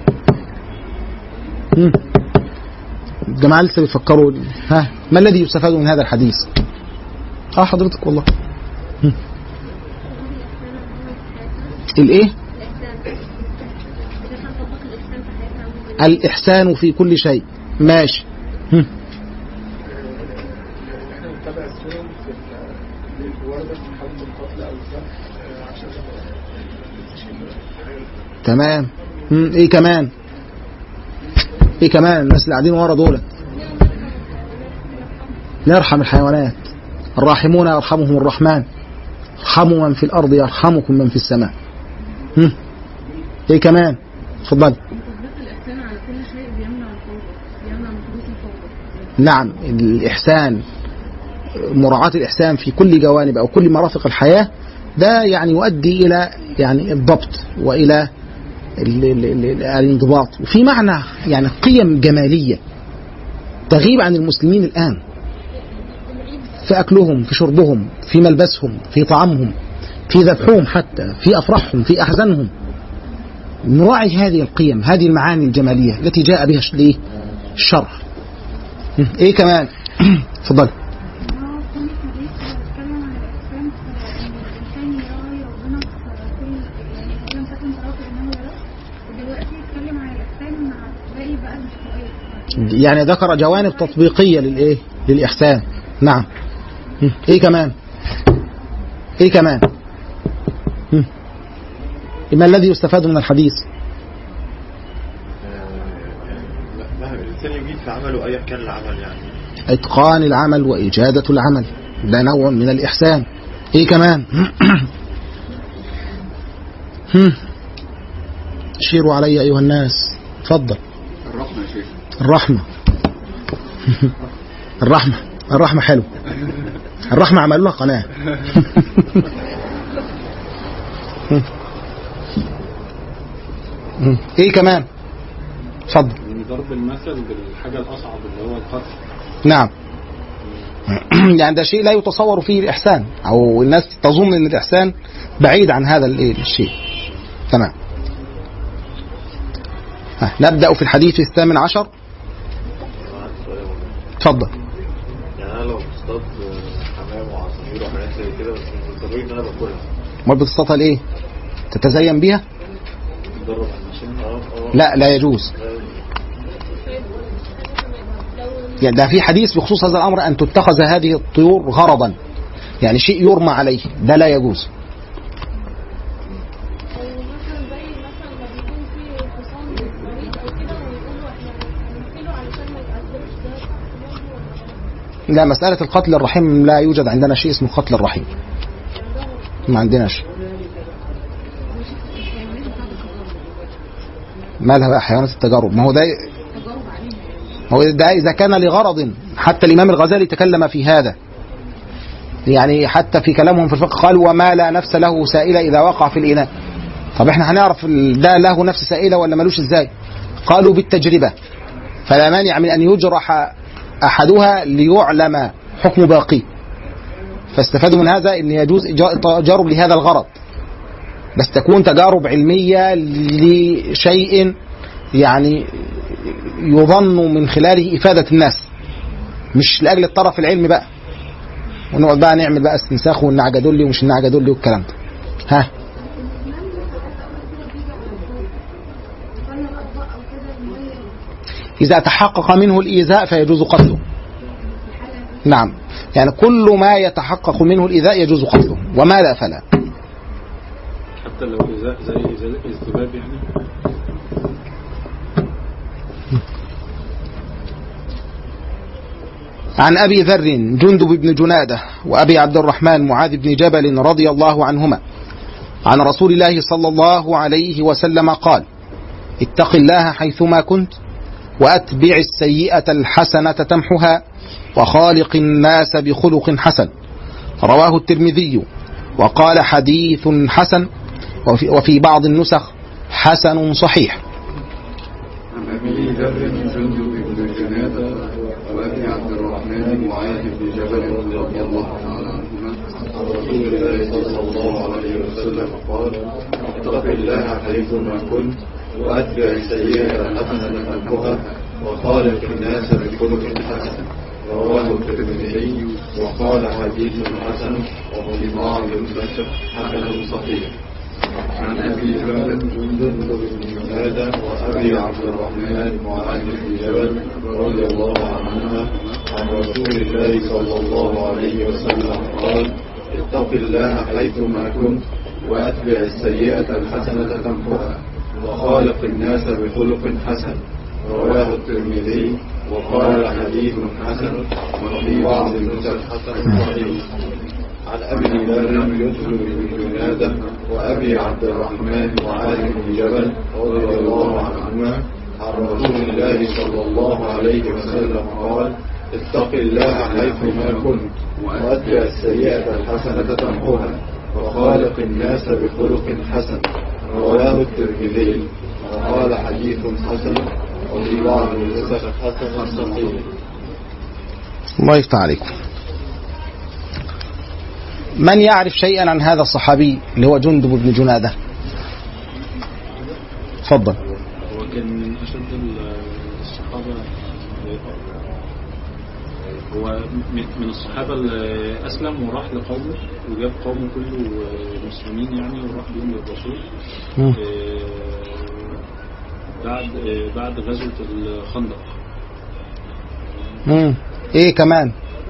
مم. الجماعة لسه بيفكروا ها ما الذي يستفاد من هذا الحديث اه حضرتك والله مم. الايه الإحسان في كل شيء ماشي هم. احنا نتبع السنن في ال- الوردة في حد القتل أو الذبح آه، عشان تمام هم. ايه كمان ايه كمان الناس اللي قاعدين ورا دول نرحم الحيوانات الراحمون يرحمهم الرحمن ارحموا من في الارض يرحمكم من في السماء هم. ايه كمان اتفضل تطبيق الإحسان على كل شيء بيمنع الفوضى بيمنع من حدوث الفوضى نعم الإحسان مراعاة الإحسان في كل جوانب أو كل مرافق الحياة ده يعني يؤدي إلى يعني الضبط وإلى ال- ال- ال- الانضباط وفي معنى يعني قيم جمالية تغيب عن المسلمين الآن في أكلهم في شربهم في ملبسهم في طعامهم في ذبحهم حتى في أفراحهم في أحزانهم نراعي هذه القيم هذه المعاني الجمالية التي جاء بها الإيه؟ الشرع ايه كمان اتفضل هو كل حديث بيتكلم عن الإحسان فإن الإنسان يراعي ربنا في كل يعني لم تكن تراك إنه يراك ودلوقتي يتكلم عن الإحسان مع باقي بقى المشروعات يعني ذكر جوانب تطبيقية للايه للإحسان نعم م. ايه كمان ايه كمان م. ما الذي يستفاد من الحديث لا ما الانسان يجيد في عمله ايا كان العمل يعني اتقان العمل وإجادة العمل ده نوع من الإحسان ايه كمان هم. شيروا علي أيها الناس تفضل الرحمة يا شيخ الرحمة الرحمة الرحمة حلو الرحمة عملوا لها قناة ايه كمان اتفضل يعني ضرب المثل بالحاجة الأصعب اللي هو القتل نعم يعني ده شيء لا يتصور فيه الإحسان أو الناس تظن أن الإحسان بعيد عن هذا الإيه الشيء تمام ها، نبدأ في الحديث الثامن عشر أنا عندي سؤال يا مولانا. تفضل يعني انا لو بصطاد حمام وعصافير وحاجات زي كده بس مش ضروري ان انا باكلها امال بتصطادها لإيه تتزين بيها بتدرب عشان اه اه لا لا يجوز يعني ده في حديث بخصوص هذا الأمر أن تتخذ هذه الطيور غرضا يعني شيء يرمى عليه ده لا يجوز او مثلا زي مثلا ما بيكون في حصان مريض او كده ويقولوا احنا هنقتله علشان ما يتعذبش ده صح برضه ولا لا مسألة القتل الرحيم لا يوجد عندنا شيء اسمه قتل الرحيم ما عندناش مالها بقى حيوانات التجارب ما هو ده ما هو ده إذا كان لغرض حتى الإمام الغزالي تكلم في هذا يعني حتى في كلامهم في الفقه قال وما لا نفس له سائلة إذا وقع في الإناء طب احنا هنعرف ال- ده له نفس سائلة ولا ملوش ازاي قالوا بالتجربة فلا مانع من أن يجرح أحدها ليعلم حكم باقي فاستفادوا من هذا أن يجوز إجا- تجارب لهذا الغرض بس تكون تجارب علمية لشيء يعني يظن من خلاله إفادة الناس مش لأجل الطرف العلمي بقى ونقعد بقى نعمل بقى استنساخ والنعجة دولي ومش النعجة دولي والكلام ده ها إذا تحقق منه الإيذاء فيجوز قتله نعم يعني كل ما يتحقق منه الإيذاء يجوز قتله وما لا فلا حتى لو إذا زي زي الذباب يعني عن أبي ذر جندب بن جنادة وأبي عبد الرحمن معاذ بن جبل رضي الله عنهما عن رسول الله صلى الله عليه وسلم قال اتق الله حيثما كنت وأتبع السيئة الحسنة تمحها وخالق الناس بخلق حسن رواه الترمذي وقال حديث حسن وفي, وفي بعض النسخ حسن صحيح عن أبي ذر جندب بن جنادة وأبي عبد الرحمن معاذ بن جبل رضي الله تعالى عنهما عن رسول الله صلى الله عليه وسلم قال اتق الله حيثما كنت واتبع السيئه الحسنه تمحها وخالق الناس بخلق حسن رواه الترمذي وقال حديث حسن وفي بعض النسخ حسن صحيح عن أبي ذر جندب بن جنادة وأبي عبد الرحمن معاذ بن جبل رضي الله عنهما عن رسول الله صلى الله عليه وسلم قال اتق الله حيثما كنت وأتبع السيئة الحسنة تمحها وخالق الناس بخلق حسن رواه الترمذي وقال حديث حسن وفي بعض النسخ حسن صحيح عن ابي ذر يسر بن جناده وابي عبد الرحمن معاذ بن جبل رضي الله عنهما عن رسول الله صلى الله عليه وسلم قال اتق الله حيثما كنت واتبع السيئه الحسنه تمحها وخالق الناس بخلق حسن رواه الترمذي وقال حديث حسن وفي بعض النسخ حسن صحيح الله يفتح عليكم من يعرف شيئا عن هذا الصحابي اللي هو جندب بن جنادة تفضل هو كان من أشد الصحابة هو من من الصحابة اللي أسلم وراح لقومه وجاب قومه كله مسلمين يعني وراح بيهم للرسول مم. آه، بعد آه، بعد غزوة الخندق مم. ايه كمان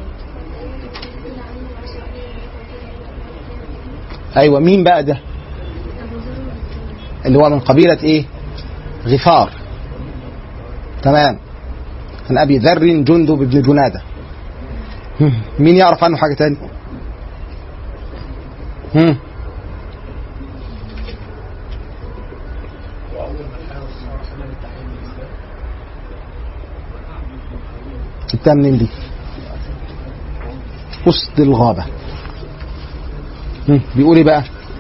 ايوه مين بقى ده اللي هو من قبيلة ايه غفار تمام عن ابي ذر جندب بن جنادة هم. مين يعرف عنه حاجة تاني هم. وأول من حاول صلى الله عليه وسلم التحريم الإسلام جبتها منين دي وسط الغابة هم. بيقول ايه بقى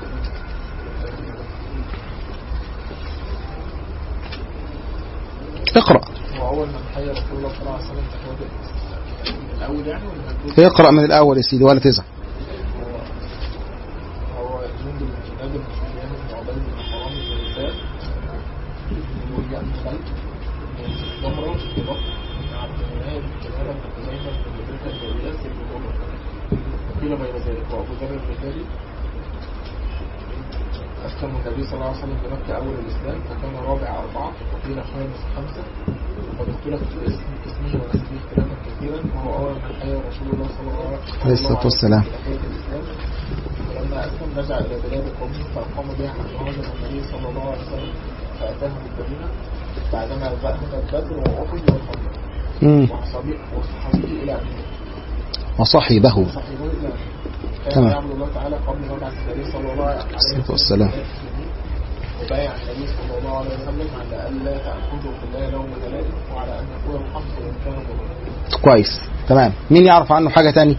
اقرأ وأول من حي رسول الله صلى الله عليه وسلم تحريم الإسلام الأول يعني ولا هنقول اقرأ من الأول يا سيدي ولا تزعل هو جند بن جناد بن سفيان بن عبيد بن حرام بن رفاع ورجع بن خالد بن ضمرة بن بكر بن عبد المناب بن كنانة بن خزيمة بن مدركة بن إياس بن ضمرة وقيل غير ذلك وأبو ذر الغفاري أسلم النبي صلى الله عليه وسلم بمكة أول الإسلام فكان رابع أربعة وقيل خامس خمسة وقد اختلف في الاسم اسمه ونسبه اختلافا كثيرا وهو أول من حيا رسول الله صلى الله عليه وسلم عليه الصلاة والسلام. تحية الإسلام ولما أسلم رجع إلى بلاد قومه فأقام بها حتى هاجر النبي صلى الله عليه وسلم فأتاهم بالمدينة بعدما ذهب بدر وأحد والخندق مم. وصحابي وصحابيه إلى أمير وصحبه وصحبه إلى أمير كان تمام. يعبد الله تعالى قبل مبعث النبي صلى الله عليه الصلاة والسلام. وبايع النبي صلى الله عليه وسلم على ألا تأخذوا في الله لوم لائم وعلى أن يكون الخمس وإن كانوا ضرورا كويس تمام مين يعرف عنه حاجة تاني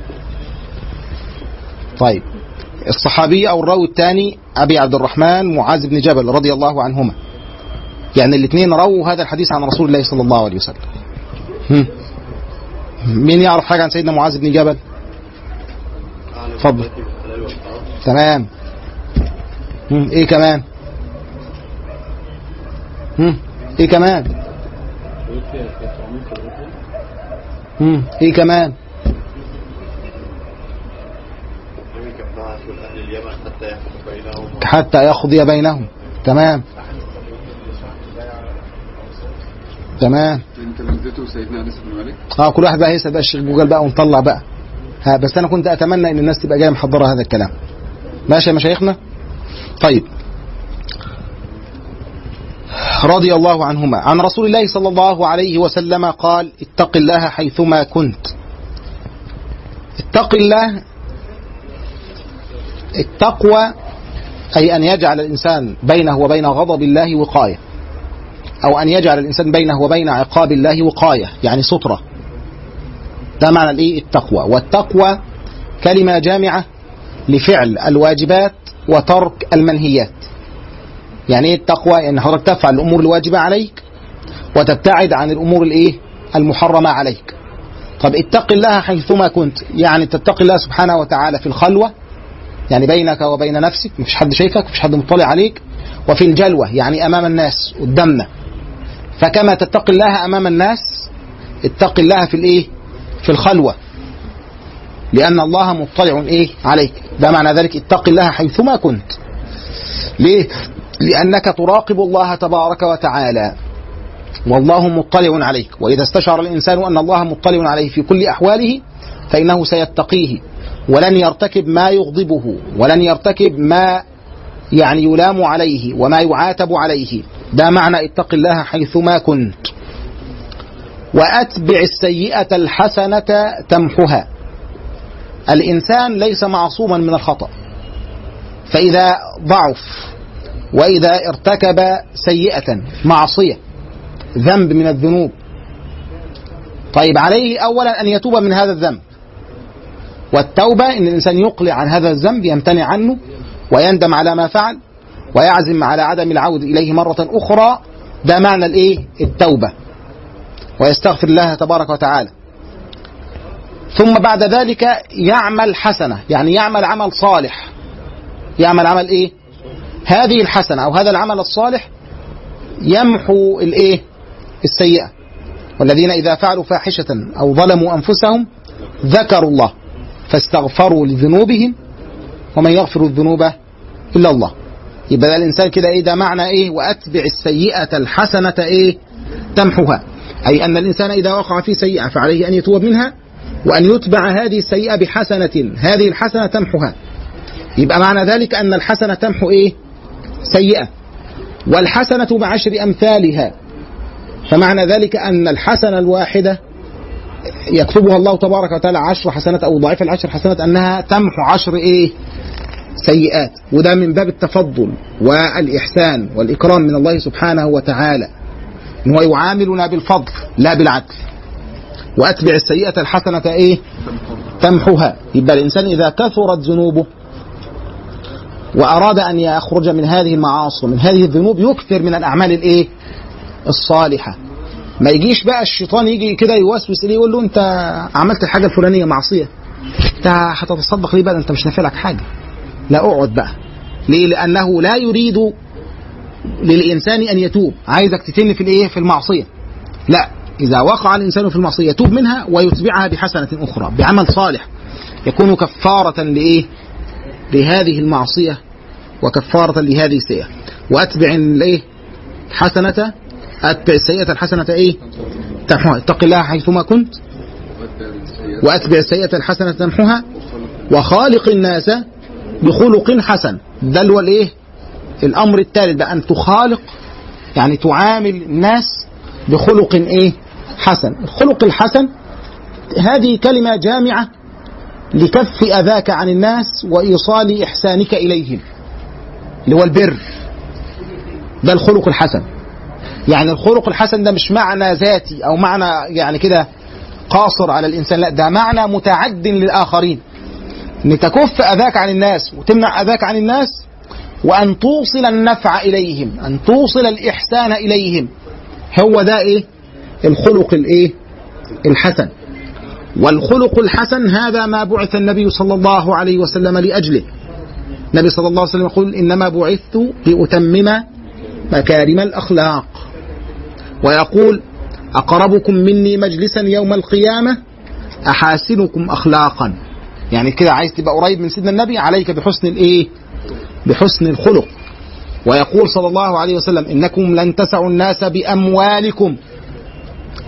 طيب الصحابي أو الراوي الثاني أبي عبد الرحمن معاذ بن جبل رضي الله عنهما يعني الاثنين رووا هذا الحديث عن رسول الله صلى الله عليه وسلم هم. مين يعرف حاجة عن سيدنا معاذ بن جبل اتفضل. الحلال والحرام تمام هم. ايه كمان هم. ايه كمان توفي في طعمين في الركن هم. ايه كمان النبي كان بعث لأهل اليمن حتى يحكم بينهم حتى يقضي بينهم تمام تمام اللي انت اديته سيدنا انس بن مالك اه كل واحد بقى هيسال بقى الشيخ جوجل بقى ونطلع بقى ها بس انا كنت اتمنى ان الناس تبقى جايه محضره هذا الكلام ماشي يا مشايخنا طيب رضي الله عنهما عن رسول الله صلى الله عليه وسلم قال اتق الله حيثما كنت اتق الله التقوى أي أن يجعل الإنسان بينه وبين غضب الله وقاية أو أن يجعل الإنسان بينه وبين عقاب الله وقاية يعني سترة ده معنى الإيه التقوى والتقوى كلمة جامعة لفعل الواجبات وترك المنهيات يعني ايه التقوى ان حضرتك تفعل الامور الواجبه عليك وتبتعد عن الامور الايه المحرمه عليك طب اتق الله حيثما كنت يعني تتقي الله سبحانه وتعالى في الخلوه يعني بينك وبين نفسك مفيش حد شايفك مفيش حد مطلع عليك وفي الجلوه يعني امام الناس قدامنا فكما تتقي الله امام الناس اتق الله في الايه في الخلوه لان الله مطلع ايه عليك ده معنى ذلك اتق الله حيثما كنت ليه لأنك تراقب الله تبارك وتعالى والله مطلع عليك وإذا استشعر الإنسان أن الله مطلع عليه في كل أحواله فإنه سيتقيه ولن يرتكب ما يغضبه ولن يرتكب ما يعني يلام عليه وما يعاتب عليه ده معنى اتق الله حيثما كنت وأتبع السيئة الحسنة تمحها الإنسان ليس معصوما من الخطأ فإذا ضعف وإذا ارتكب سيئة معصية ذنب من الذنوب طيب عليه أولا أن يتوب من هذا الذنب والتوبة إن الإنسان يقلع عن هذا الذنب يمتنع عنه ويندم على ما فعل ويعزم على عدم العود إليه مرة أخرى ده معنى الإيه التوبة ويستغفر الله تبارك وتعالى ثم بعد ذلك يعمل حسنة يعني يعمل عمل صالح يعمل عمل إيه هذه الحسنة أو هذا العمل الصالح يمحو الإيه السيئة والذين إذا فعلوا فاحشة أو ظلموا أنفسهم ذكروا الله فاستغفروا لذنوبهم ومن يغفر الذنوب إلا الله يبقى ده الإنسان كده إيه ده معنى إيه وأتبع السيئة الحسنة إيه تمحوها أي أن الإنسان إذا وقع في سيئة فعليه أن يتوب منها وأن يتبع هذه السيئة بحسنة هذه الحسنة تمحوها يبقى معنى ذلك أن الحسنة تمحو إيه سيئة والحسنة بعشر أمثالها فمعنى ذلك أن الحسنة الواحدة يكتبها الله تبارك وتعالى عشر حسنات أو ضعيف العشر حسنات أنها تمحو عشر إيه سيئات وده من باب التفضل والإحسان والإكرام من الله سبحانه وتعالى إن هو يعاملنا بالفضل لا بالعدل وأتبع السيئة الحسنة إيه تمحوها يبقى الإنسان إذا كثرت ذنوبه وأراد أن يخرج من هذه المعاصي ومن هذه الذنوب يكثر من الأعمال الإيه الصالحة ما يجيش بقى الشيطان يجي كده يوسوس ليه يقول له انت عملت الحاجه الفلانيه معصيه انت هتتصدق ليه بقى انت مش نافع لك حاجه لا اقعد بقى ليه لانه لا يريد للانسان ان يتوب عايزك تتن في الايه في المعصيه لا اذا وقع الانسان في المعصيه يتوب منها ويتبعها بحسنه اخرى بعمل صالح يكون كفاره لايه لهذه المعصيه وكفاره لهذه السيئه واتبع الايه حسنه أتبع السيئة الحسنة إيه؟ تمحوها اتق الله حيثما كنت وأتبع السيئة الحسنة تمحوها وخالق الناس بخلق حسن ده اللي هو الإيه؟ الأمر الثالث بقى أن تخالق يعني تعامل الناس بخلق إيه؟ حسن الخلق الحسن هذه كلمة جامعة لكف أذاك عن الناس وإيصال إحسانك إليهم اللي هو البر ده الخلق الحسن يعني الخلق الحسن ده مش معنى ذاتي او معنى يعني كده قاصر على الانسان لا ده معنى متعد للاخرين ان تكف اذاك عن الناس وتمنع اذاك عن الناس وان توصل النفع اليهم ان توصل الاحسان اليهم هو ده ايه الخلق الايه الحسن والخلق الحسن هذا ما بعث النبي صلى الله عليه وسلم لاجله النبي صلى الله عليه وسلم يقول انما بعثت لاتمم مكارم الاخلاق ويقول أقربكم مني مجلسا يوم القيامة أحاسنكم أخلاقا يعني كده عايز تبقى قريب من سيدنا النبي عليك بحسن الإيه بحسن الخلق ويقول صلى الله عليه وسلم إنكم لن تسعوا الناس بأموالكم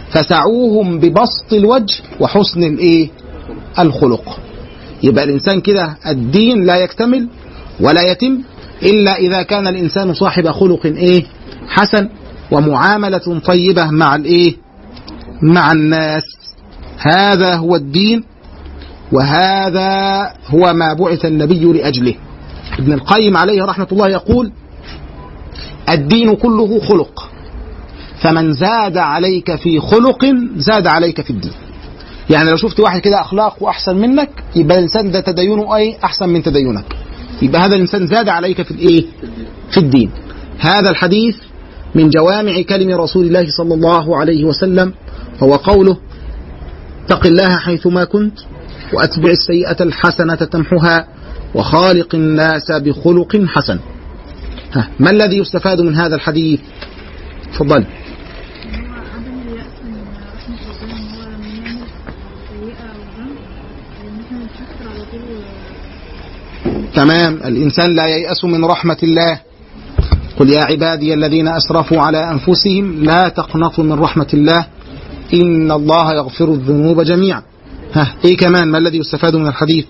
فسعوهم ببسط الوجه وحسن الايه الخلق يبقى الانسان كده الدين لا يكتمل ولا يتم الا اذا كان الانسان صاحب خلق ايه حسن ومعامله طيبه مع الايه مع الناس هذا هو الدين وهذا هو ما بعث النبي لاجله ابن القيم عليه رحمه الله يقول الدين كله خلق فمن زاد عليك في خلق زاد عليك في الدين يعني لو شفت واحد كده اخلاقه احسن منك يبقى الانسان ده تدينه اي احسن من تدينك يبقى هذا الانسان زاد عليك في الايه في الدين هذا الحديث من جوامع كلم رسول الله صلى الله عليه وسلم هو قوله اتق الله حيثما كنت واتبع السيئه الحسنه تمحها وخالق الناس بخلق حسن ها ما الذي يستفاد من هذا الحديث تفضل إن هو عدم اليأس من رحمة ربنا إن هو لما يعمل سيئة أو ذنب إن إحنا نتشكر على طول تمام الإنسان لا ييأس من رحمة الله قل يا عبادي الذين أسرفوا على أنفسهم لا تقنطوا من رحمة الله إن الله يغفر الذنوب جميعا ها إيه كمان ما الذي يستفاد من الحديث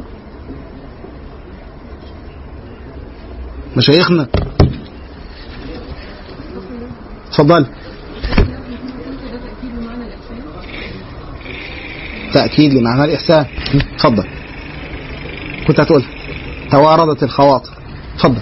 مشايخنا تفضل تأكيد لمعنى الإحسان تفضل كنت هتقول تواردت الخواطر تفضل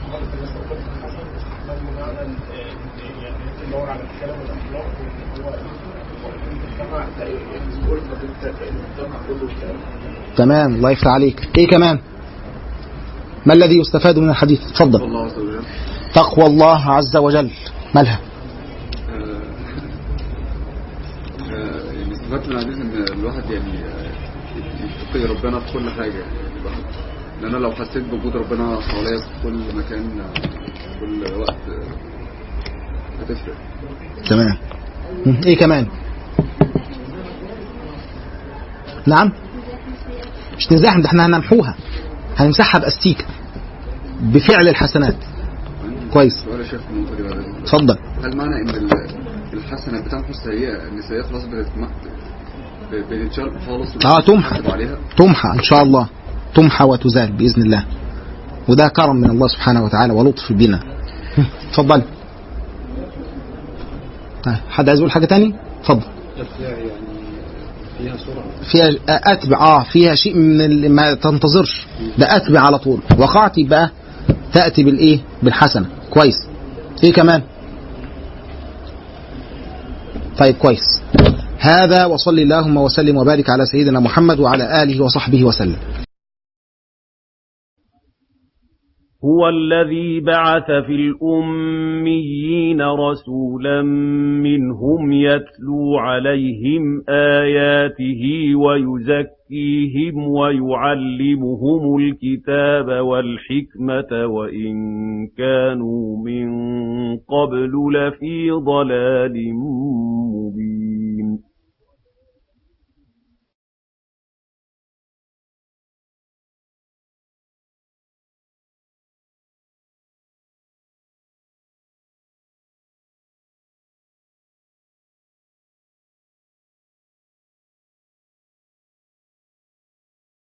بندور على الكلام والاخلاق وان هو المجتمع الألفة المجتمع كله الكلام تمام الله يفتح عليك ايه كمان ما الذي يستفاد من الحديث تفضل الله عز وجل تقوى الله عز وجل مالها آه، آه، يعني استفدت من الحديث ان الواحد يعني آه، يتقي ربنا في كل حاجه يعني الواحد لان انا لو حسيت بوجود ربنا حواليا في كل مكان آه، في كل وقت آه، هتفرق تمام مم. ايه كمان نعم مش نزاحم ده احنا هنمحوها هنمسحها باستيكه بفعل الحسنات كويس سؤال يا شيخ في النقطه دي بعد إذنك. اتفضل هل معنى ان ال- الحسنه بتاعته السيئه ان السيئه خلاص بتتم- ب- بتتشال خالص اه تمحى وتحاسب عليها تمحى ان شاء الله تمحى وتزال باذن الله وده كرم من الله سبحانه وتعالى ولطف بنا اتفضل ها، حد عايز يقول حاجه تاني اتفضل يعني فيها سرعة فيها اتبع اه فيها شيء من ال- ما تنتظرش ده اتبع على طول وقعت يبقى تاتي بالايه بالحسنه كويس ايه كمان طيب كويس هذا وصلي اللهم وسلم وبارك على سيدنا محمد وعلى اله وصحبه وسلم هو الذي بعث في الأميين رسولا منهم يتلو عليهم آياته ويزكيهم ويعلمهم الكتاب والحكمة وإن كانوا من قبل لفي ضلال